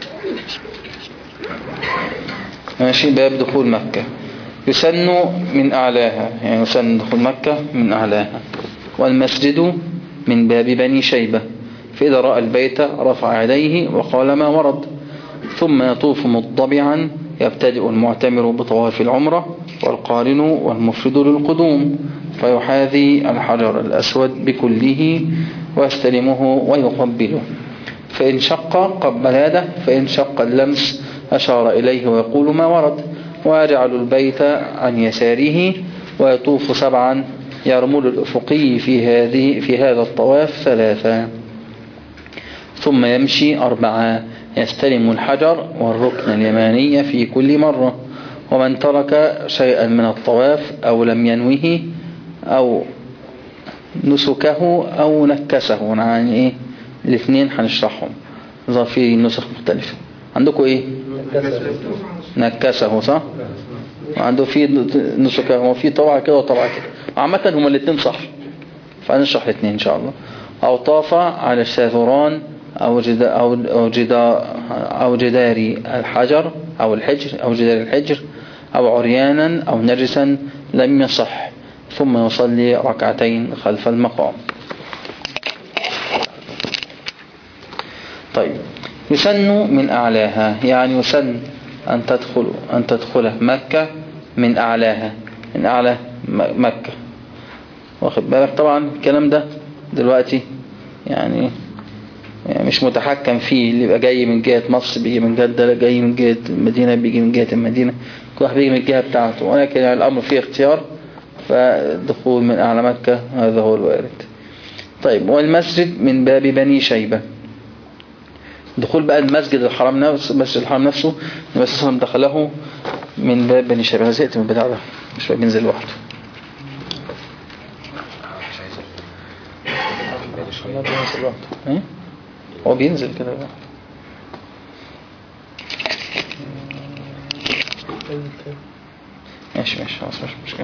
[SPEAKER 1] ماشي باب دخول مكة يسن من أعلاها يعني يسن دخول مكة من أعلاها والمسجد من باب بني شيبة فإذا رأى البيت رفع يديه وقال ما ورد ثم يطوف مضطبعا يبتدئ المعتمر بطواف العمرة والقارن والمفرد للقدوم فيحاذي الحجر الأسود بكله ويستلمه ويقبله فإن شق قبل يده فإن شق اللمس أشار إليه ويقول ما ورد ويجعل البيت عن يساره ويطوف سبعا يرمل الأفقي في هذه في هذا الطواف ثلاثا ثم يمشي أربعة يستلم الحجر والركن اليماني في كل مرة ومن ترك شيئا من الطواف أو لم ينوه أو نسكه أو نكسه يعني إيه الاثنين هنشرحهم ظهر في نسخ مختلفة عندكم إيه نكسه صح وعنده في نسكه وفي طبعة كده وطبعة كده وعامة هما الاثنين صح فهنشرح الاثنين إن شاء الله أو طاف على الشاذران أو جدا أو أو جدا أو جدار الحجر أو الحجر أو جدار الحجر أو عريانا أو نجسا لم يصح ثم يصلي ركعتين خلف المقام طيب يسن من أعلاها يعني يسن أن تدخل أن تدخل مكة من أعلاها من أعلى م- مكة واخد بالك طبعا الكلام ده دلوقتي يعني يعني مش متحكم فيه اللي يبقى جاي من جهة مصر بيجي من جدة لا جاي من جهة المدينة بيجي من جهة المدينة كل واحد بيجي من الجهة بتاعته ولكن يعني الأمر فيه اختيار فالدخول من أعلى مكة هذا هو الوارد طيب والمسجد من باب بني شيبة دخول بقى المسجد الحرام نفسه المسجد الحرام نفسه النبي صلى الله عليه وسلم دخله من باب بني شيبة أنا زهقت من البتاع ده مش بقى بينزل لوحده ايه هو بينزل كده بقى. ماشي ماشي خلاص مش مشكلة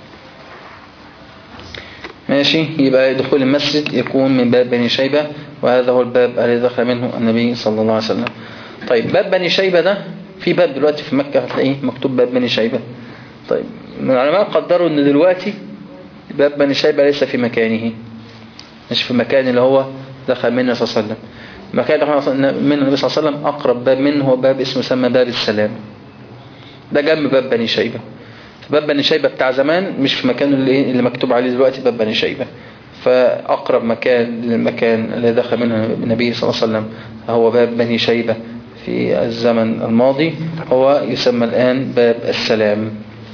[SPEAKER 1] ماشي يبقى دخول المسجد يكون من باب بني شيبة وهذا هو الباب الذي دخل منه النبي صلى الله عليه وسلم طيب باب بني شيبة ده في باب دلوقتي في مكة هتلاقيه مكتوب باب بني شيبة طيب من العلماء قدروا ان دلوقتي باب بني شيبة ليس في مكانه مش في المكان اللي هو دخل منه صلى الله عليه وسلم المكان اللي دخل منه النبي صلى الله عليه وسلم أقرب باب منه هو باب اسمه يسمى باب السلام ده جنب باب بني شيبة باب بني شيبة بتاع زمان مش في مكانه اللي, اللي مكتوب عليه دلوقتي باب بني شيبة فأقرب مكان للمكان اللي دخل منه النبي صلى الله عليه وسلم هو باب بني شيبة في الزمن الماضي هو يسمى الآن باب السلام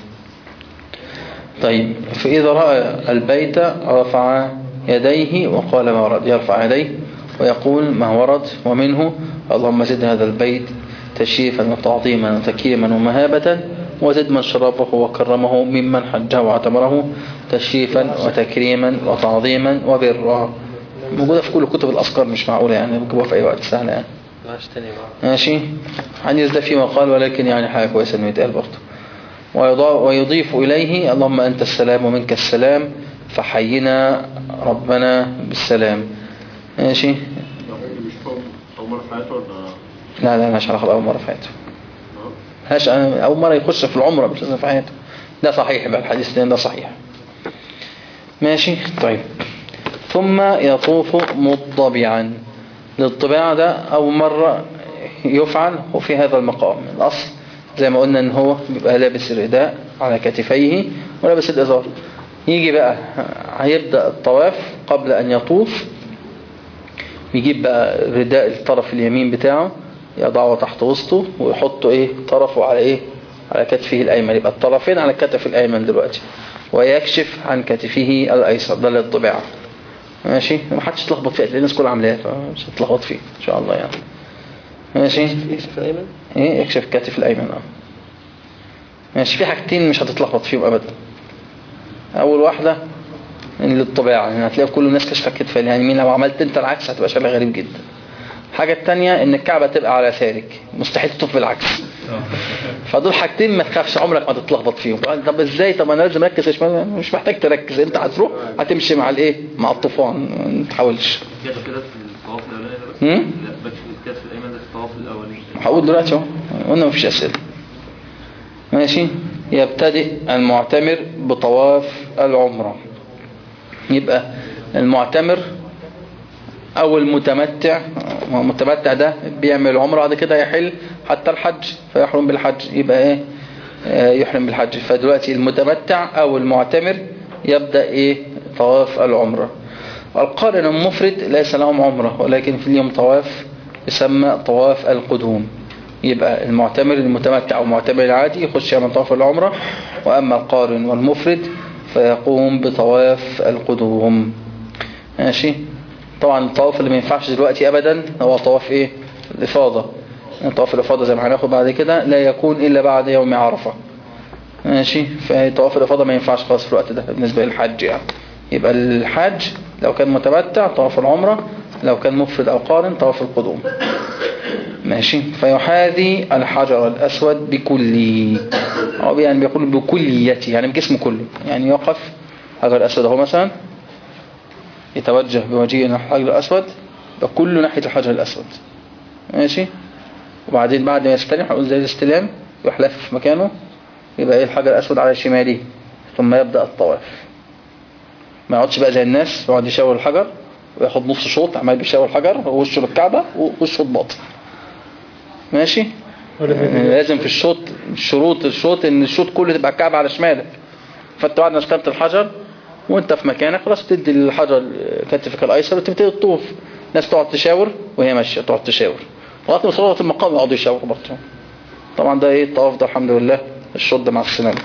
[SPEAKER 1] طيب فإذا رأى البيت رفع يديه وقال ما ورد يرفع يديه ويقول ما ورد ومنه اللهم زد هذا البيت تشريفا وتعظيما وتكريما ومهابة وزد من شرفه وكرمه ممن حجه واعتمره تشريفا وتكريما وتعظيما وبرا موجودة في كل كتب الأذكار مش معقولة يعني بتجيبوها في أي وقت سهلة يعني
[SPEAKER 6] معلش تاني بقى
[SPEAKER 1] ماشي حديث ده فيه مقال ولكن يعني حاجة كويسة انه يتقال برضه ويضا- ويضيف إليه اللهم أنت السلام ومنك السلام فحينا ربنا بالسلام ماشي
[SPEAKER 7] مش فاهم أول مرة في حياته ولا
[SPEAKER 1] لا لا مش على أول مرة في حياته هاش أول مرة يخش في العمرة مش لازم في حياته ده صحيح بقى الحديث ده صحيح ماشي طيب ثم يطوف مضبعا للطباع ده أول مرة يفعل وفي هذا المقام الأصل زي ما قلنا ان هو بيبقى لابس الرداء على كتفيه ولابس الإزار يجي بقى هيبدأ الطواف قبل أن يطوف يجيب بقى رداء الطرف اليمين بتاعه يضعه تحت وسطه ويحط ايه طرفه على ايه على كتفه الايمن يبقى الطرفين على الكتف الايمن دلوقتي ويكشف عن كتفه الايسر ده للطباعة ماشي ما حدش يتلخبط فيها الناس كلها عاملاها فمش هتلخبط فيه ان شاء الله يعني ماشي
[SPEAKER 6] يكشف الأيمن
[SPEAKER 1] ايه يكشف الكتف الايمن اه ماشي في حاجتين مش هتتلخبط فيهم ابدا اول واحدة ان للطباعة يعني هتلاقي كل الناس كشفة كتف اليمين لو عملت انت العكس هتبقى شكلها غريب جدا الحاجة التانية ان الكعبة تبقى على يسارك مستحيل تطوف بالعكس فدول حاجتين ما تخافش عمرك ما تتلخبط فيهم طب ازاي طب انا لازم اركز مش مش محتاج تركز انت هتروح هتمشي مع الايه مع الطوفان ما تحاولش
[SPEAKER 5] كده كده في الطواف الاولاني ده بس
[SPEAKER 1] هم؟
[SPEAKER 5] لا بكشف الكتف الايمن ده في الطواف الاولاني
[SPEAKER 1] هقول دلوقتي اهو قلنا مفيش اسئله ماشي يبتدئ المعتمر بطواف العمره يبقى المعتمر او المتمتع هو المتمتع ده بيعمل عمره بعد كده يحل حتى الحج فيحرم بالحج يبقى ايه آه، يحرم بالحج فدلوقتي المتمتع او المعتمر يبدأ ايه طواف العمره القارن المفرد ليس لهم عمره ولكن في اليوم طواف يسمى طواف القدوم يبقى المعتمر المتمتع او المعتمر العادي يخش يعمل طواف العمره واما القارن والمفرد فيقوم بطواف القدوم ماشي طبعا الطواف اللي ما ينفعش دلوقتي ابدا هو طواف ايه الافاضه طواف الافاضه زي ما هناخد بعد كده لا يكون الا بعد يوم عرفه ماشي فطواف الافاضه ما ينفعش خالص في الوقت ده بالنسبه للحج يعني يبقى الحج لو كان متمتع طواف العمره لو كان مفرد او قارن طواف القدوم ماشي فيحاذي الحجر الأسود بكلي أو يعني بيقول بكليته يعني بجسمه كله يعني يقف الحجر الأسود اهو مثلا يتوجه بوجهه إلى الحجر الأسود بكله ناحية الحجر الأسود ماشي وبعدين بعد ما يستلم هنقول زي الاستلام يروح لافف في مكانه يبقى ايه الحجر الأسود على شماله ثم يبدأ الطواف ما يقعدش بقى زي الناس يقعد يشاور الحجر وياخد نص شوط عمال بيشاور الحجر ووشه للكعبة ووشه باطن ماشي يعني لازم في الشوط شروط الشوط ان الشوط كله تبقى الكعبة على شمالك فانت بعد ما استلمت الحجر وانت في مكانك خلاص تدي الحجر كتفك الايسر وتبتدي تطوف ناس تقعد تشاور وهي ماشيه تقعد تشاور لغايه ما يوصلوا المقام يقعدوا يشاوروا برضه طبعا ده ايه الطواف ده الحمد لله الشوط ده مع السلامه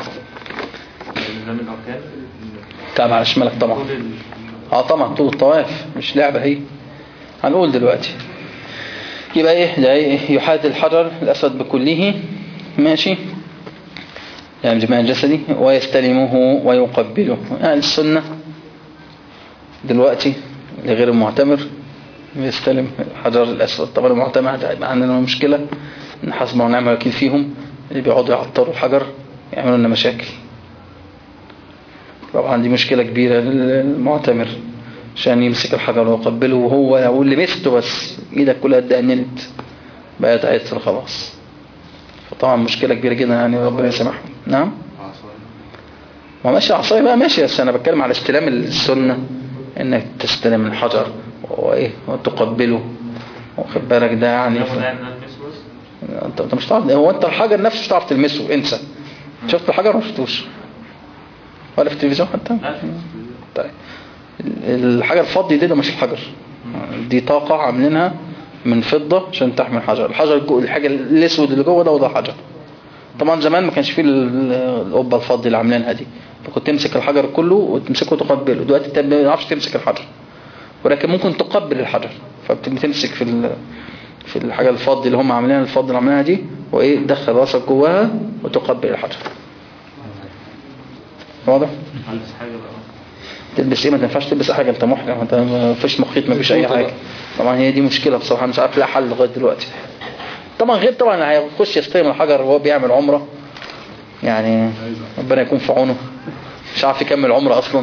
[SPEAKER 5] ده من الاركان
[SPEAKER 1] الكعبة على شمالك طبعا
[SPEAKER 5] كل ال-
[SPEAKER 1] اه طبعا طول الطواف مش لعبة هي هنقول دلوقتي يبقى ايه ده إيه؟ يحاذي الحجر الأسود بكله ماشي يعني جميع جسدي ويستلمه ويقبله يعني السنة دلوقتي لغير المعتمر يستلم الحجر الأسود طبعا المعتمر هيبقى عندنا مشكلة إن حسب ونعم الوكيل فيهم اللي بيقعدوا يعطروا الحجر يعملوا لنا مشاكل طبعا دي مشكلة كبيرة للمعتمر عشان يمسك الحجر ويقبله وهو لو لمسته بس ايدك كلها اتدهنت بقت عطر خلاص فطبعا مشكلة كبيرة جدا يعني ربنا يسامحهم نعم ما ماشي عصاية بقى ماشي بس انا بتكلم على استلام السنة انك تستلم الحجر وايه وتقبله واخد بالك ده يعني ف... انت انت مش تعرف هو انت الحجر نفسه مش هتعرف تلمسه انسى شفت الحجر ما شفتوش ولا في التلفزيون حتى طيب الحاجة الفضي دي ده مش الحجر دي طاقة عاملينها من فضة عشان تحمي الحجر الحجر جو الحاجة الاسود اللي جوه ده وده حجر طبعا زمان ما كانش فيه ال- القبة الفضي اللي عاملينها دي فكنت تمسك الحجر كله وتمسكه وتقبله دلوقتي انت ما بتعرفش تمسك الحجر ولكن ممكن تقبل الحجر فبتمسك في ال... في الحاجة الفضي اللي هم عاملينها الفضي اللي عاملينها دي وايه تدخل راسك جواها وتقبل الحجر واضح؟
[SPEAKER 7] هلبس حاجة بقى
[SPEAKER 1] تلبس ايه ما تنفعش تلبس حاجة انت محرم انت ما فيش مخيط ما فيش اي حاجة طبعا هي دي مشكلة بصراحة مش عارف لها حل لغاية دلوقتي طبعا غير طبعا اللي هيخش يستلم الحجر وهو بيعمل عمرة يعني ربنا يكون في عونه مش عارف يكمل عمره اصلا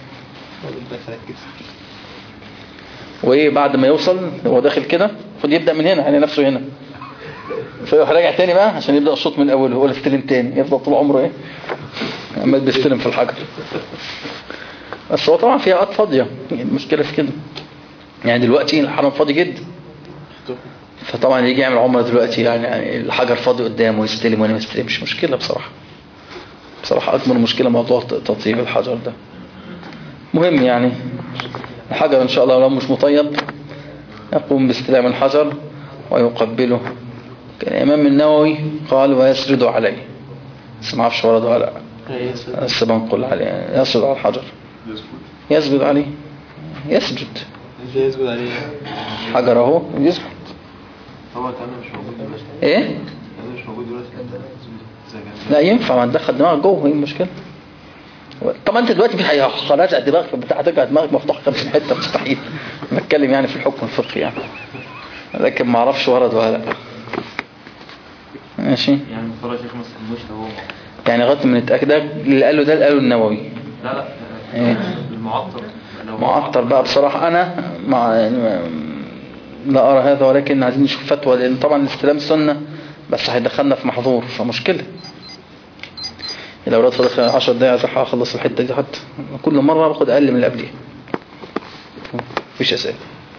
[SPEAKER 1] وايه بعد ما يوصل هو داخل كده خد يبدأ من هنا يعني نفسه هنا فيروح راجع تاني بقى عشان يبدأ الصوت من الاول هو اللي يستلم تاني يفضل طول عمره ايه عمال بيستلم في الحجر بس هو طبعا في اوقات فاضية المشكلة في كده يعني دلوقتي الحرم فاضي جدا فطبعا يجي يعمل عمره دلوقتي يعني, يعني الحجر فاضي قدامه يستلم وانا ما يستلمش مشكلة بصراحة بصراحة أكبر مشكلة موضوع تطيب الحجر ده مهم يعني الحجر إن شاء الله لو مش مطيب يقوم باستلام الحجر ويقبله كان الإمام النووي قال ويسرد عليه بس ما اعرفش ورده ولا لا بس بنقل عليه يسرد على الحجر يسجد عليه يسجد
[SPEAKER 6] ازاي يسجد عليه
[SPEAKER 1] حجر اهو يسجد
[SPEAKER 3] هو كان مش موجود دلوقتي
[SPEAKER 1] ايه
[SPEAKER 3] كان مش موجود دلوقتي زي كان
[SPEAKER 1] لا ينفع ما تدخل دماغك جوه ايه المشكله طبعا انت دلوقتي في خلاص دماغك بتاع هترجع دماغك مفتوح 50 حته مستحيل بتكلم يعني في الحكم الفقهي يعني لكن ما اعرفش ورد ولا لا ماشي
[SPEAKER 7] يعني المفترض يا شيخ ما استنوش لو هو
[SPEAKER 1] يعني لغايه ما نتاكد ده اللي قاله ده اللي قاله النووي
[SPEAKER 7] لا لا
[SPEAKER 1] إيه؟
[SPEAKER 7] المعطر لو
[SPEAKER 1] معطر بقى بصراحة أنا مع يعني ما- لا أرى هذا ولكن عايزين نشوف فتوى لأن طبعا الاستلام سنة بس هيدخلنا في محظور فمشكلة لو رأت فضل 10 دقايق عايز أخلص الحتة دي حتى كل مرة باخد أقل من اللي قبليها مفيش أسئلة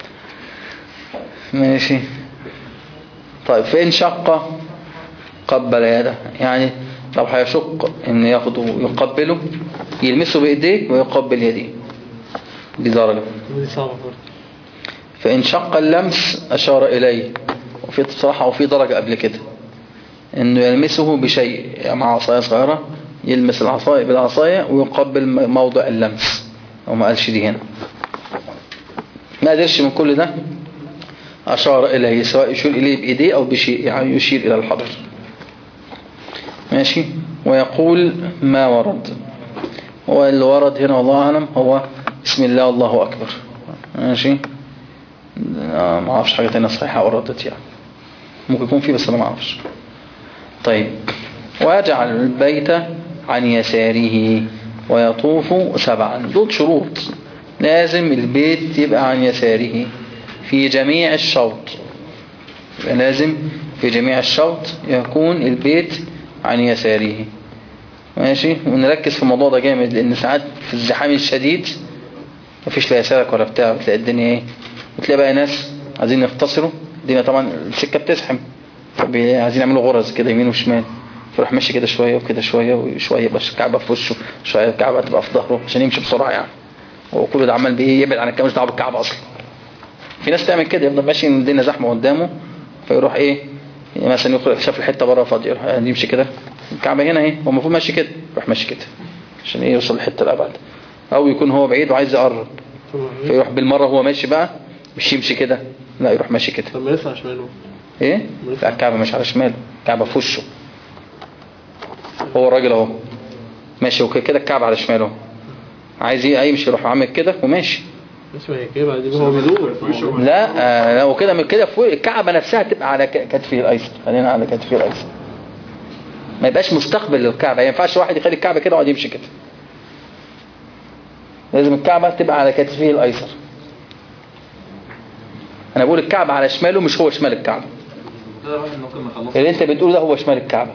[SPEAKER 1] ماشي طيب فإن شق قبل يده يعني لو هيشق ان ياخده يقبله يلمسه بايديه ويقبل يديه دي درجة
[SPEAKER 6] دي صعبة برضه
[SPEAKER 1] فإن شق اللمس أشار إليه وفي بصراحة وفي درجة قبل كده إنه يلمسه بشيء يعني مع عصاية صغيرة يلمس العصاية بالعصاية ويقبل م- موضع اللمس وما قالش دي هنا ما قدرش من كل ده أشار إليه سواء يشير إليه بإيديه أو بشيء يعني يشير إلى الحجر ماشي ويقول ما ورد هو اللي ورد هنا والله أعلم هو بسم الله الله أكبر ماشي آه، ما اعرفش حاجة تانية صحيحة وردت يعني ممكن يكون في بس انا ما اعرفش طيب ويجعل البيت عن يساره ويطوف سبعا دول شروط لازم البيت يبقى عن يساره في جميع الشوط يبقى لازم في جميع الشوط يكون البيت عن يساره ماشي ونركز في الموضوع ده جامد لان ساعات في الزحام الشديد مفيش لا يسارك ولا بتاع بتلاقي الدنيا ايه وتلاقي بقى ناس عايزين يختصروا الدنيا طبعا السكة بتزحم فبي- عايزين يعملوا غرز كده يمين وشمال فيروح ماشي كده شوية وكده شوية وشوية يبقى الكعبة في وشه شوية الكعبة تبقى في ظهره عشان يمشي بسرعة يعني وكل ده عمال بايه يبعد عن الكعبة مش دعوه بالكعبة اصلا في ناس تعمل كده يفضل ماشي إن الدنيا زحمة قدامه فيروح ايه يعني مثلا يخرج شاف الحتة بره فاضية يروح يمشي كده الكعبة هنا ايه هو المفروض ماشي كده يروح ماشي كده عشان ايه يوصل للحتة الأبعد أو يكون هو بعيد وعايز يقرب فيروح بالمرة هو ماشي بقى مش يمشي كده لا يروح ماشي كده
[SPEAKER 6] طب ما يلف على شماله
[SPEAKER 1] ايه لا الكعبة مش على شماله الكعبة في وشه هو الراجل اهو ماشي وكده كده الكعبة على شماله عايز ايه يمشي يروح عامل كده وماشي
[SPEAKER 6] ماشي ما هي كده بعدين هو بيدور
[SPEAKER 1] لا آه لو كده من كده فوق الكعبة نفسها تبقى على ك- كتفه الايسر خلينا على كتفه الايسر ما يبقاش مستقبل للكعبة ما ينفعش واحد يخلي الكعبة كده ويقعد يمشي كده لازم الكعبة تبقى على كتفه الايسر انا بقول الكعبة على شماله مش هو شمال الكعبة
[SPEAKER 5] كده الواحد ممكن ما يخلصش
[SPEAKER 1] اللي انت بتقوله ده هو شمال الكعبة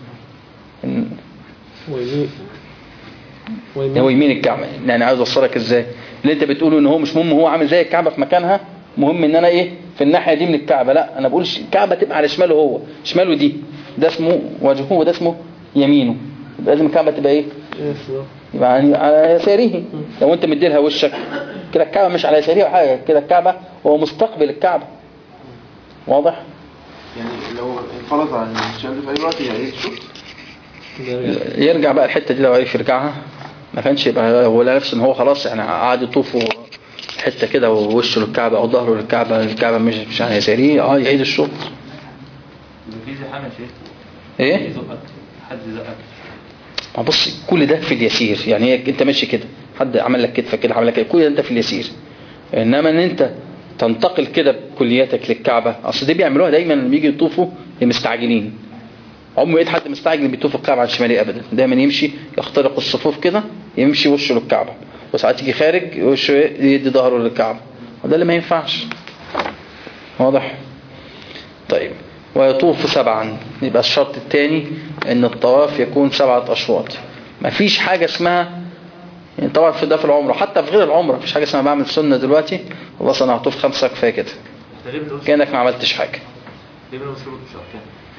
[SPEAKER 6] ويمين
[SPEAKER 1] هو يمين الكعبة يعني عايز اوصلك ازاي اللي انت بتقوله ان هو مش مهم هو عامل زي الكعبة في مكانها مهم ان انا ايه في الناحية دي من الكعبة لا انا بقول ش- الكعبة تبقى على شماله هو شماله دي ده اسمه وجهه وده اسمه يمينه يبقى لازم الكعبة تبقى ايه
[SPEAKER 6] يس آه.
[SPEAKER 1] يبقى يعني على يساره لو انت مديلها وشك كده الكعبة مش على يساره ولا حاجة كده الكعبة هو مستقبل الكعبة واضح
[SPEAKER 3] يعني لو انفرض عن الشمال في اي وقت يعني تشوف
[SPEAKER 6] ده
[SPEAKER 1] يرجع بقى الحتة دي لو عرف يرجعها ما كانش يبقى هو لا نفسه ان هو خلاص يعني قاعد يطوف حتة كده ووشه للكعبة او ظهره للكعبة الكعبة مش مش على يساريه اه يعيد الشوط
[SPEAKER 5] في زحام يا شيخ
[SPEAKER 1] ايه
[SPEAKER 5] يزقك حد يزقك
[SPEAKER 1] ما بص كل ده في اليسير يعني هي انت ماشي كده حد عمل لك كتفك كده عمل لك كده كل ده انت في اليسير انما ان انت تنتقل كده بكلياتك للكعبة اصل دي بيعملوها دايما لما يجي يطوفوا مستعجلين عمره لقيت حد مستعجل بيطوف الكعبة على الشمالية ابدا دايما يمشي يخترق الصفوف كده يمشي وشه للكعبة وساعات يجي خارج وشه يدي ظهره للكعبة وده اللي ما ينفعش واضح طيب ويطوف سبعا يبقى الشرط الثاني ان الطواف يكون سبعة اشواط مفيش حاجة اسمها يعني طبعا في ده في العمرة حتى في غير العمرة مفيش حاجة اسمها بعمل سنة دلوقتي خلاص انا هطوف خمسة كفاية كده
[SPEAKER 5] احنا ليه بنقول
[SPEAKER 1] كأنك ما عملتش حاجة
[SPEAKER 5] ليه بنقول شروط مش اركان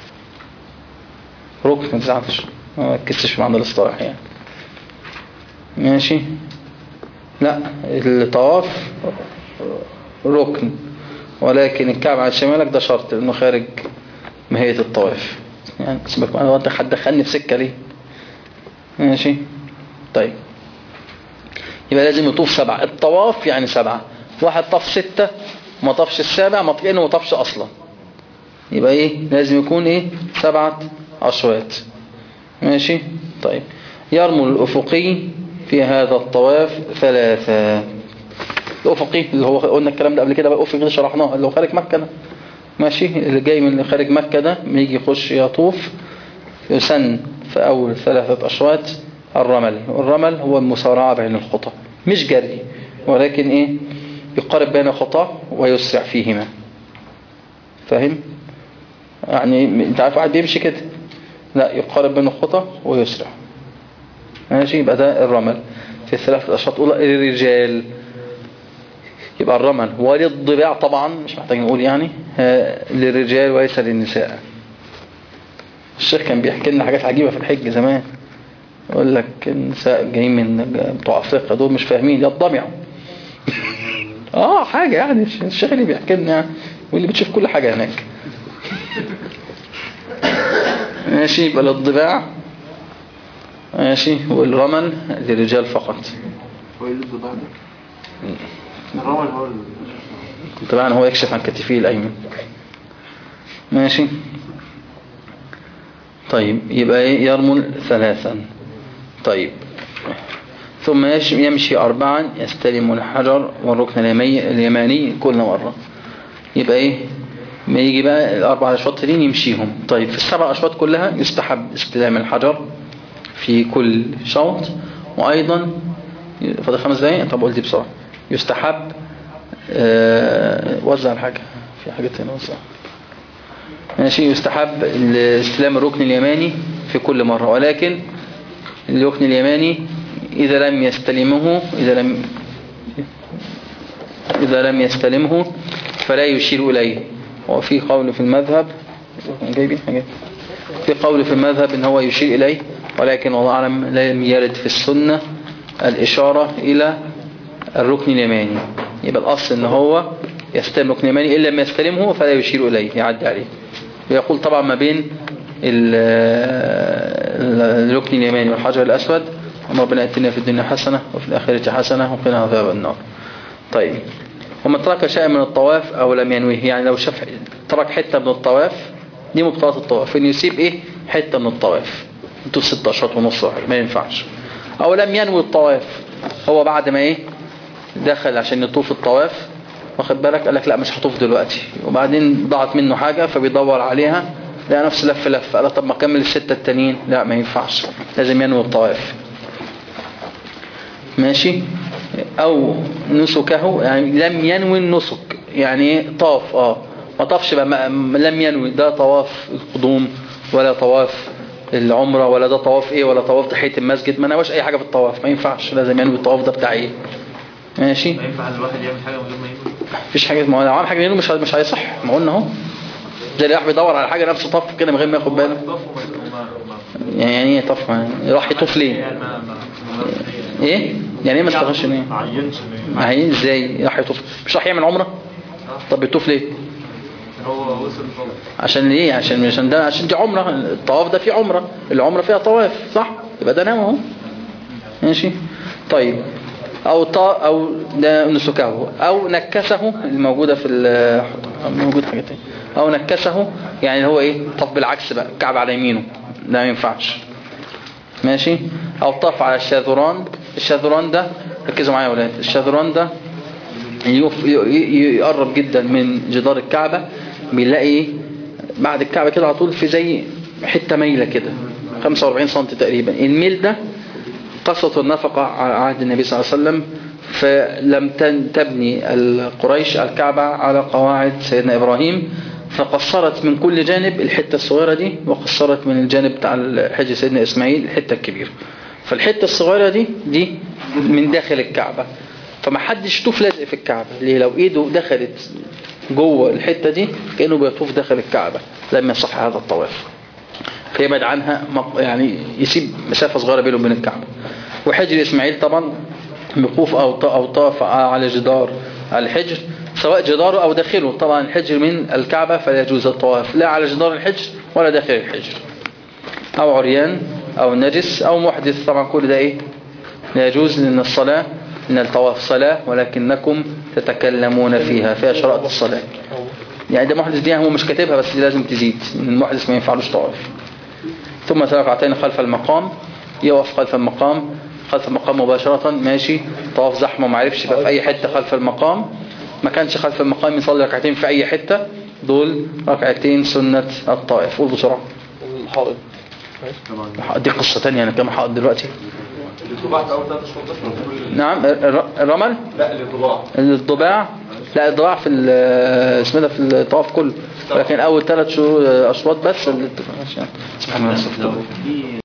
[SPEAKER 1] ركن ما تزعلش ما ركزتش في معنى الاصطلاح يعني ماشي لا الطواف ركن ولكن الكعب على شمالك ده شرط لانه خارج ماهية الطواف يعني سيبك انا انت هتدخلني في سكة ليه ماشي طيب يبقى لازم يطوف سبعة الطواف يعني سبعة واحد طاف ستة ما طافش السابع ما كأنه ما طافش اصلا يبقى ايه لازم يكون ايه سبعة اشواط ماشي طيب يرمل الافقي في هذا الطواف ثلاثة الافقي اللي هو قلنا الكلام ده قبل كده بقى الافقي ده شرحناه اللي هو خارج مكة ده ماشي اللي جاي من خارج مكة ده ما يجي يخش يطوف يسن في اول ثلاثة اشواط الرمل والرمل هو المسارعة بين الخطى مش جري ولكن ايه يقارب بين الخطى ويسرع فيهما فاهم يعني انت عارف واحد بيمشي كده لا يقارب بين الخطى ويسرع ماشي يبقى ده الرمل في الثلاث اشواط الاولى الرجال يبقى الرمل وللضباع طبعا مش محتاج نقول يعني ها، للرجال وليس للنساء الشيخ كان بيحكي لنا حاجات عجيبة في الحج زمان يقول لك النساء جايين من بتوع افريقيا دول مش فاهمين يضمعوا اه حاجة يعني الشيخ اللي بيحكي لنا يعني واللي بتشوف كل حاجة هناك ماشي يبقى للضباع ماشي والرمل للرجال فقط
[SPEAKER 3] هو ايه الضباع ده؟ الرمل هو ال-
[SPEAKER 1] طبعا هو يكشف عن كتفيه الأيمن ماشي طيب يبقى إيه؟ يرمل ثلاثا طيب ثم يش- يمشي أربعا يستلم الحجر والركن اليمي- اليماني كل مرة يبقى إيه ما يجي بقى الأربع أشواط تانيين يمشيهم طيب في السبع أشواط كلها يستحب استلام الحجر في كل شوط وأيضا فاضل خمس دقايق طب قول دي بسرعة يستحب آه، وزع الحاجة في حاجات هنا وزع ماشي يستحب استلام الركن اليماني في كل مرة ولكن الركن اليماني إذا لم يستلمه إذا لم إذا لم يستلمه فلا يشير إليه وفي قول في المذهب جايبين حاجات في قول في المذهب إن هو يشير إليه ولكن والله أعلم لم يرد في السنة الإشارة إلى الركن اليماني يبقى الأصل إن هو يستلم الركن اليماني إلا لما يستلمه فلا يشير إليه يعدي عليه ويقول طبعا ما بين ال- ال- الركن اليماني والحجر الأسود اللهم ربنا اتنا في الدنيا حسنة وفي الآخرة حسنة وقنا عذاب النار طيب ومن ترك شيئا من الطواف أو لم ينويه يعني لو شاف ترك حتة من الطواف دي مبطلات الطواف إن يسيب إيه حتة من الطواف انتوا ست أشهر ونص واحد ما ينفعش أو لم ينوي الطواف هو بعد ما إيه دخل عشان يطوف الطواف واخد بالك قال لك لا مش هطوف دلوقتي وبعدين ضاعت منه حاجة فبيدور عليها لقى نفس لف لف قال طب ما اكمل الستة التانيين لا ما ينفعش لازم ينوي الطواف ماشي او نسكه يعني لم ينوي النسك يعني ايه طاف اه ما طافش بقى ما ما- لم ينوي ده طواف القدوم ولا طواف العمرة ولا ده طواف ايه ولا طواف تحية المسجد ما نواش اي حاجة في الطواف ما ينفعش لازم ينوي الطواف ده بتاع ايه ماشي
[SPEAKER 5] ما ينفع الواحد يعمل حاجة من غير ما ينوي
[SPEAKER 1] مفيش حاجة ما هو لو عمل حاجة منه مش مش هيصح ما قلنا اهو زي اللي راح بيدور على حاجة نفسه طف كده من غير ما ياخد باله
[SPEAKER 5] طف وما وما
[SPEAKER 1] يعني ايه طف ما- راح يطوف ليه
[SPEAKER 5] يعني ما ما ما-
[SPEAKER 1] ايه يعني ايه ما اشتغلش ليه
[SPEAKER 7] ما عينش ليه.
[SPEAKER 1] ما هي ازاي راح يطوف مش راح يعمل عمرة طب يطوف ليه
[SPEAKER 5] هو وصل طلب
[SPEAKER 1] عشان ايه عشان عشان ده عشان دي عمرة الطواف ده فيه عمرة العمرة فيها طواف صح يبقى ده نام اهو ماشي طيب او طا او ده نسكه او نكسه الموجودة في ال- موجود حاجة تانية او نكسه يعني اللي هو ايه طف بالعكس بقى الكعب على يمينه ده ما ينفعش ماشي او طاف على الشاذوران الشاذوران ده ركزوا معايا يا ولاد الشاذوران ده يف- ي- ي- يقرب جدا من جدار الكعبة بيلاقي بعد الكعبة كده على طول في زي حتة ميلة كده 45 سم تقريبا الميل ده قصة النفقة على عهد النبي صلى الله عليه وسلم فلم تن- تبني القريش الكعبة على قواعد سيدنا إبراهيم فقصرت من كل جانب الحتة الصغيرة دي وقصرت من الجانب بتاع الحج سيدنا إسماعيل الحتة الكبيرة فالحتة الصغيرة دي دي من داخل الكعبة فما حدش يطوف لازق في الكعبة ليه لو ايده دخلت جوه الحتة دي كأنه بيطوف داخل الكعبة لم يصح هذا الطواف فيبعد عنها مق- يعني يسيب مسافة صغيرة بينه وبين الكعبة وحجر إسماعيل طبعا وقوف أو ط- أو طاف على جدار الحجر سواء جداره أو داخله طبعا الحجر من الكعبة فلا يجوز الطواف لا على جدار الحجر ولا داخل الحجر أو عريان أو نجس أو محدث طبعا كل ده إيه لا يجوز لأن الصلاة إن الطواف صلاة ولكنكم تتكلمون فيها فيها شرائط الصلاة يعني ده محدث دي هو مش كاتبها بس دي لازم تزيد المحدث ما ينفعلوش طواف ثم ثلاث ركعتين خلف المقام يقف خلف المقام خلف المقام مباشرة ماشي طواف زحمة ما عرفش يبقى في أي حتة خلف المقام ما كانش خلف المقام يصلي ركعتين في أي حتة دول ركعتين سنة الطائف قول بسرعة
[SPEAKER 6] الحائط
[SPEAKER 1] دي قصة تانية أنا كمان حاضر دلوقتي
[SPEAKER 8] الطباع في اول ثلاث اشهر بس ولا كل
[SPEAKER 1] نعم الر- الرمل
[SPEAKER 8] لا الطباع
[SPEAKER 1] الضباع لا الضباع في ال- اسمه ده في الطواف كله ولكن أول ثلاث شهور أشواط بس اللي- سبحان الله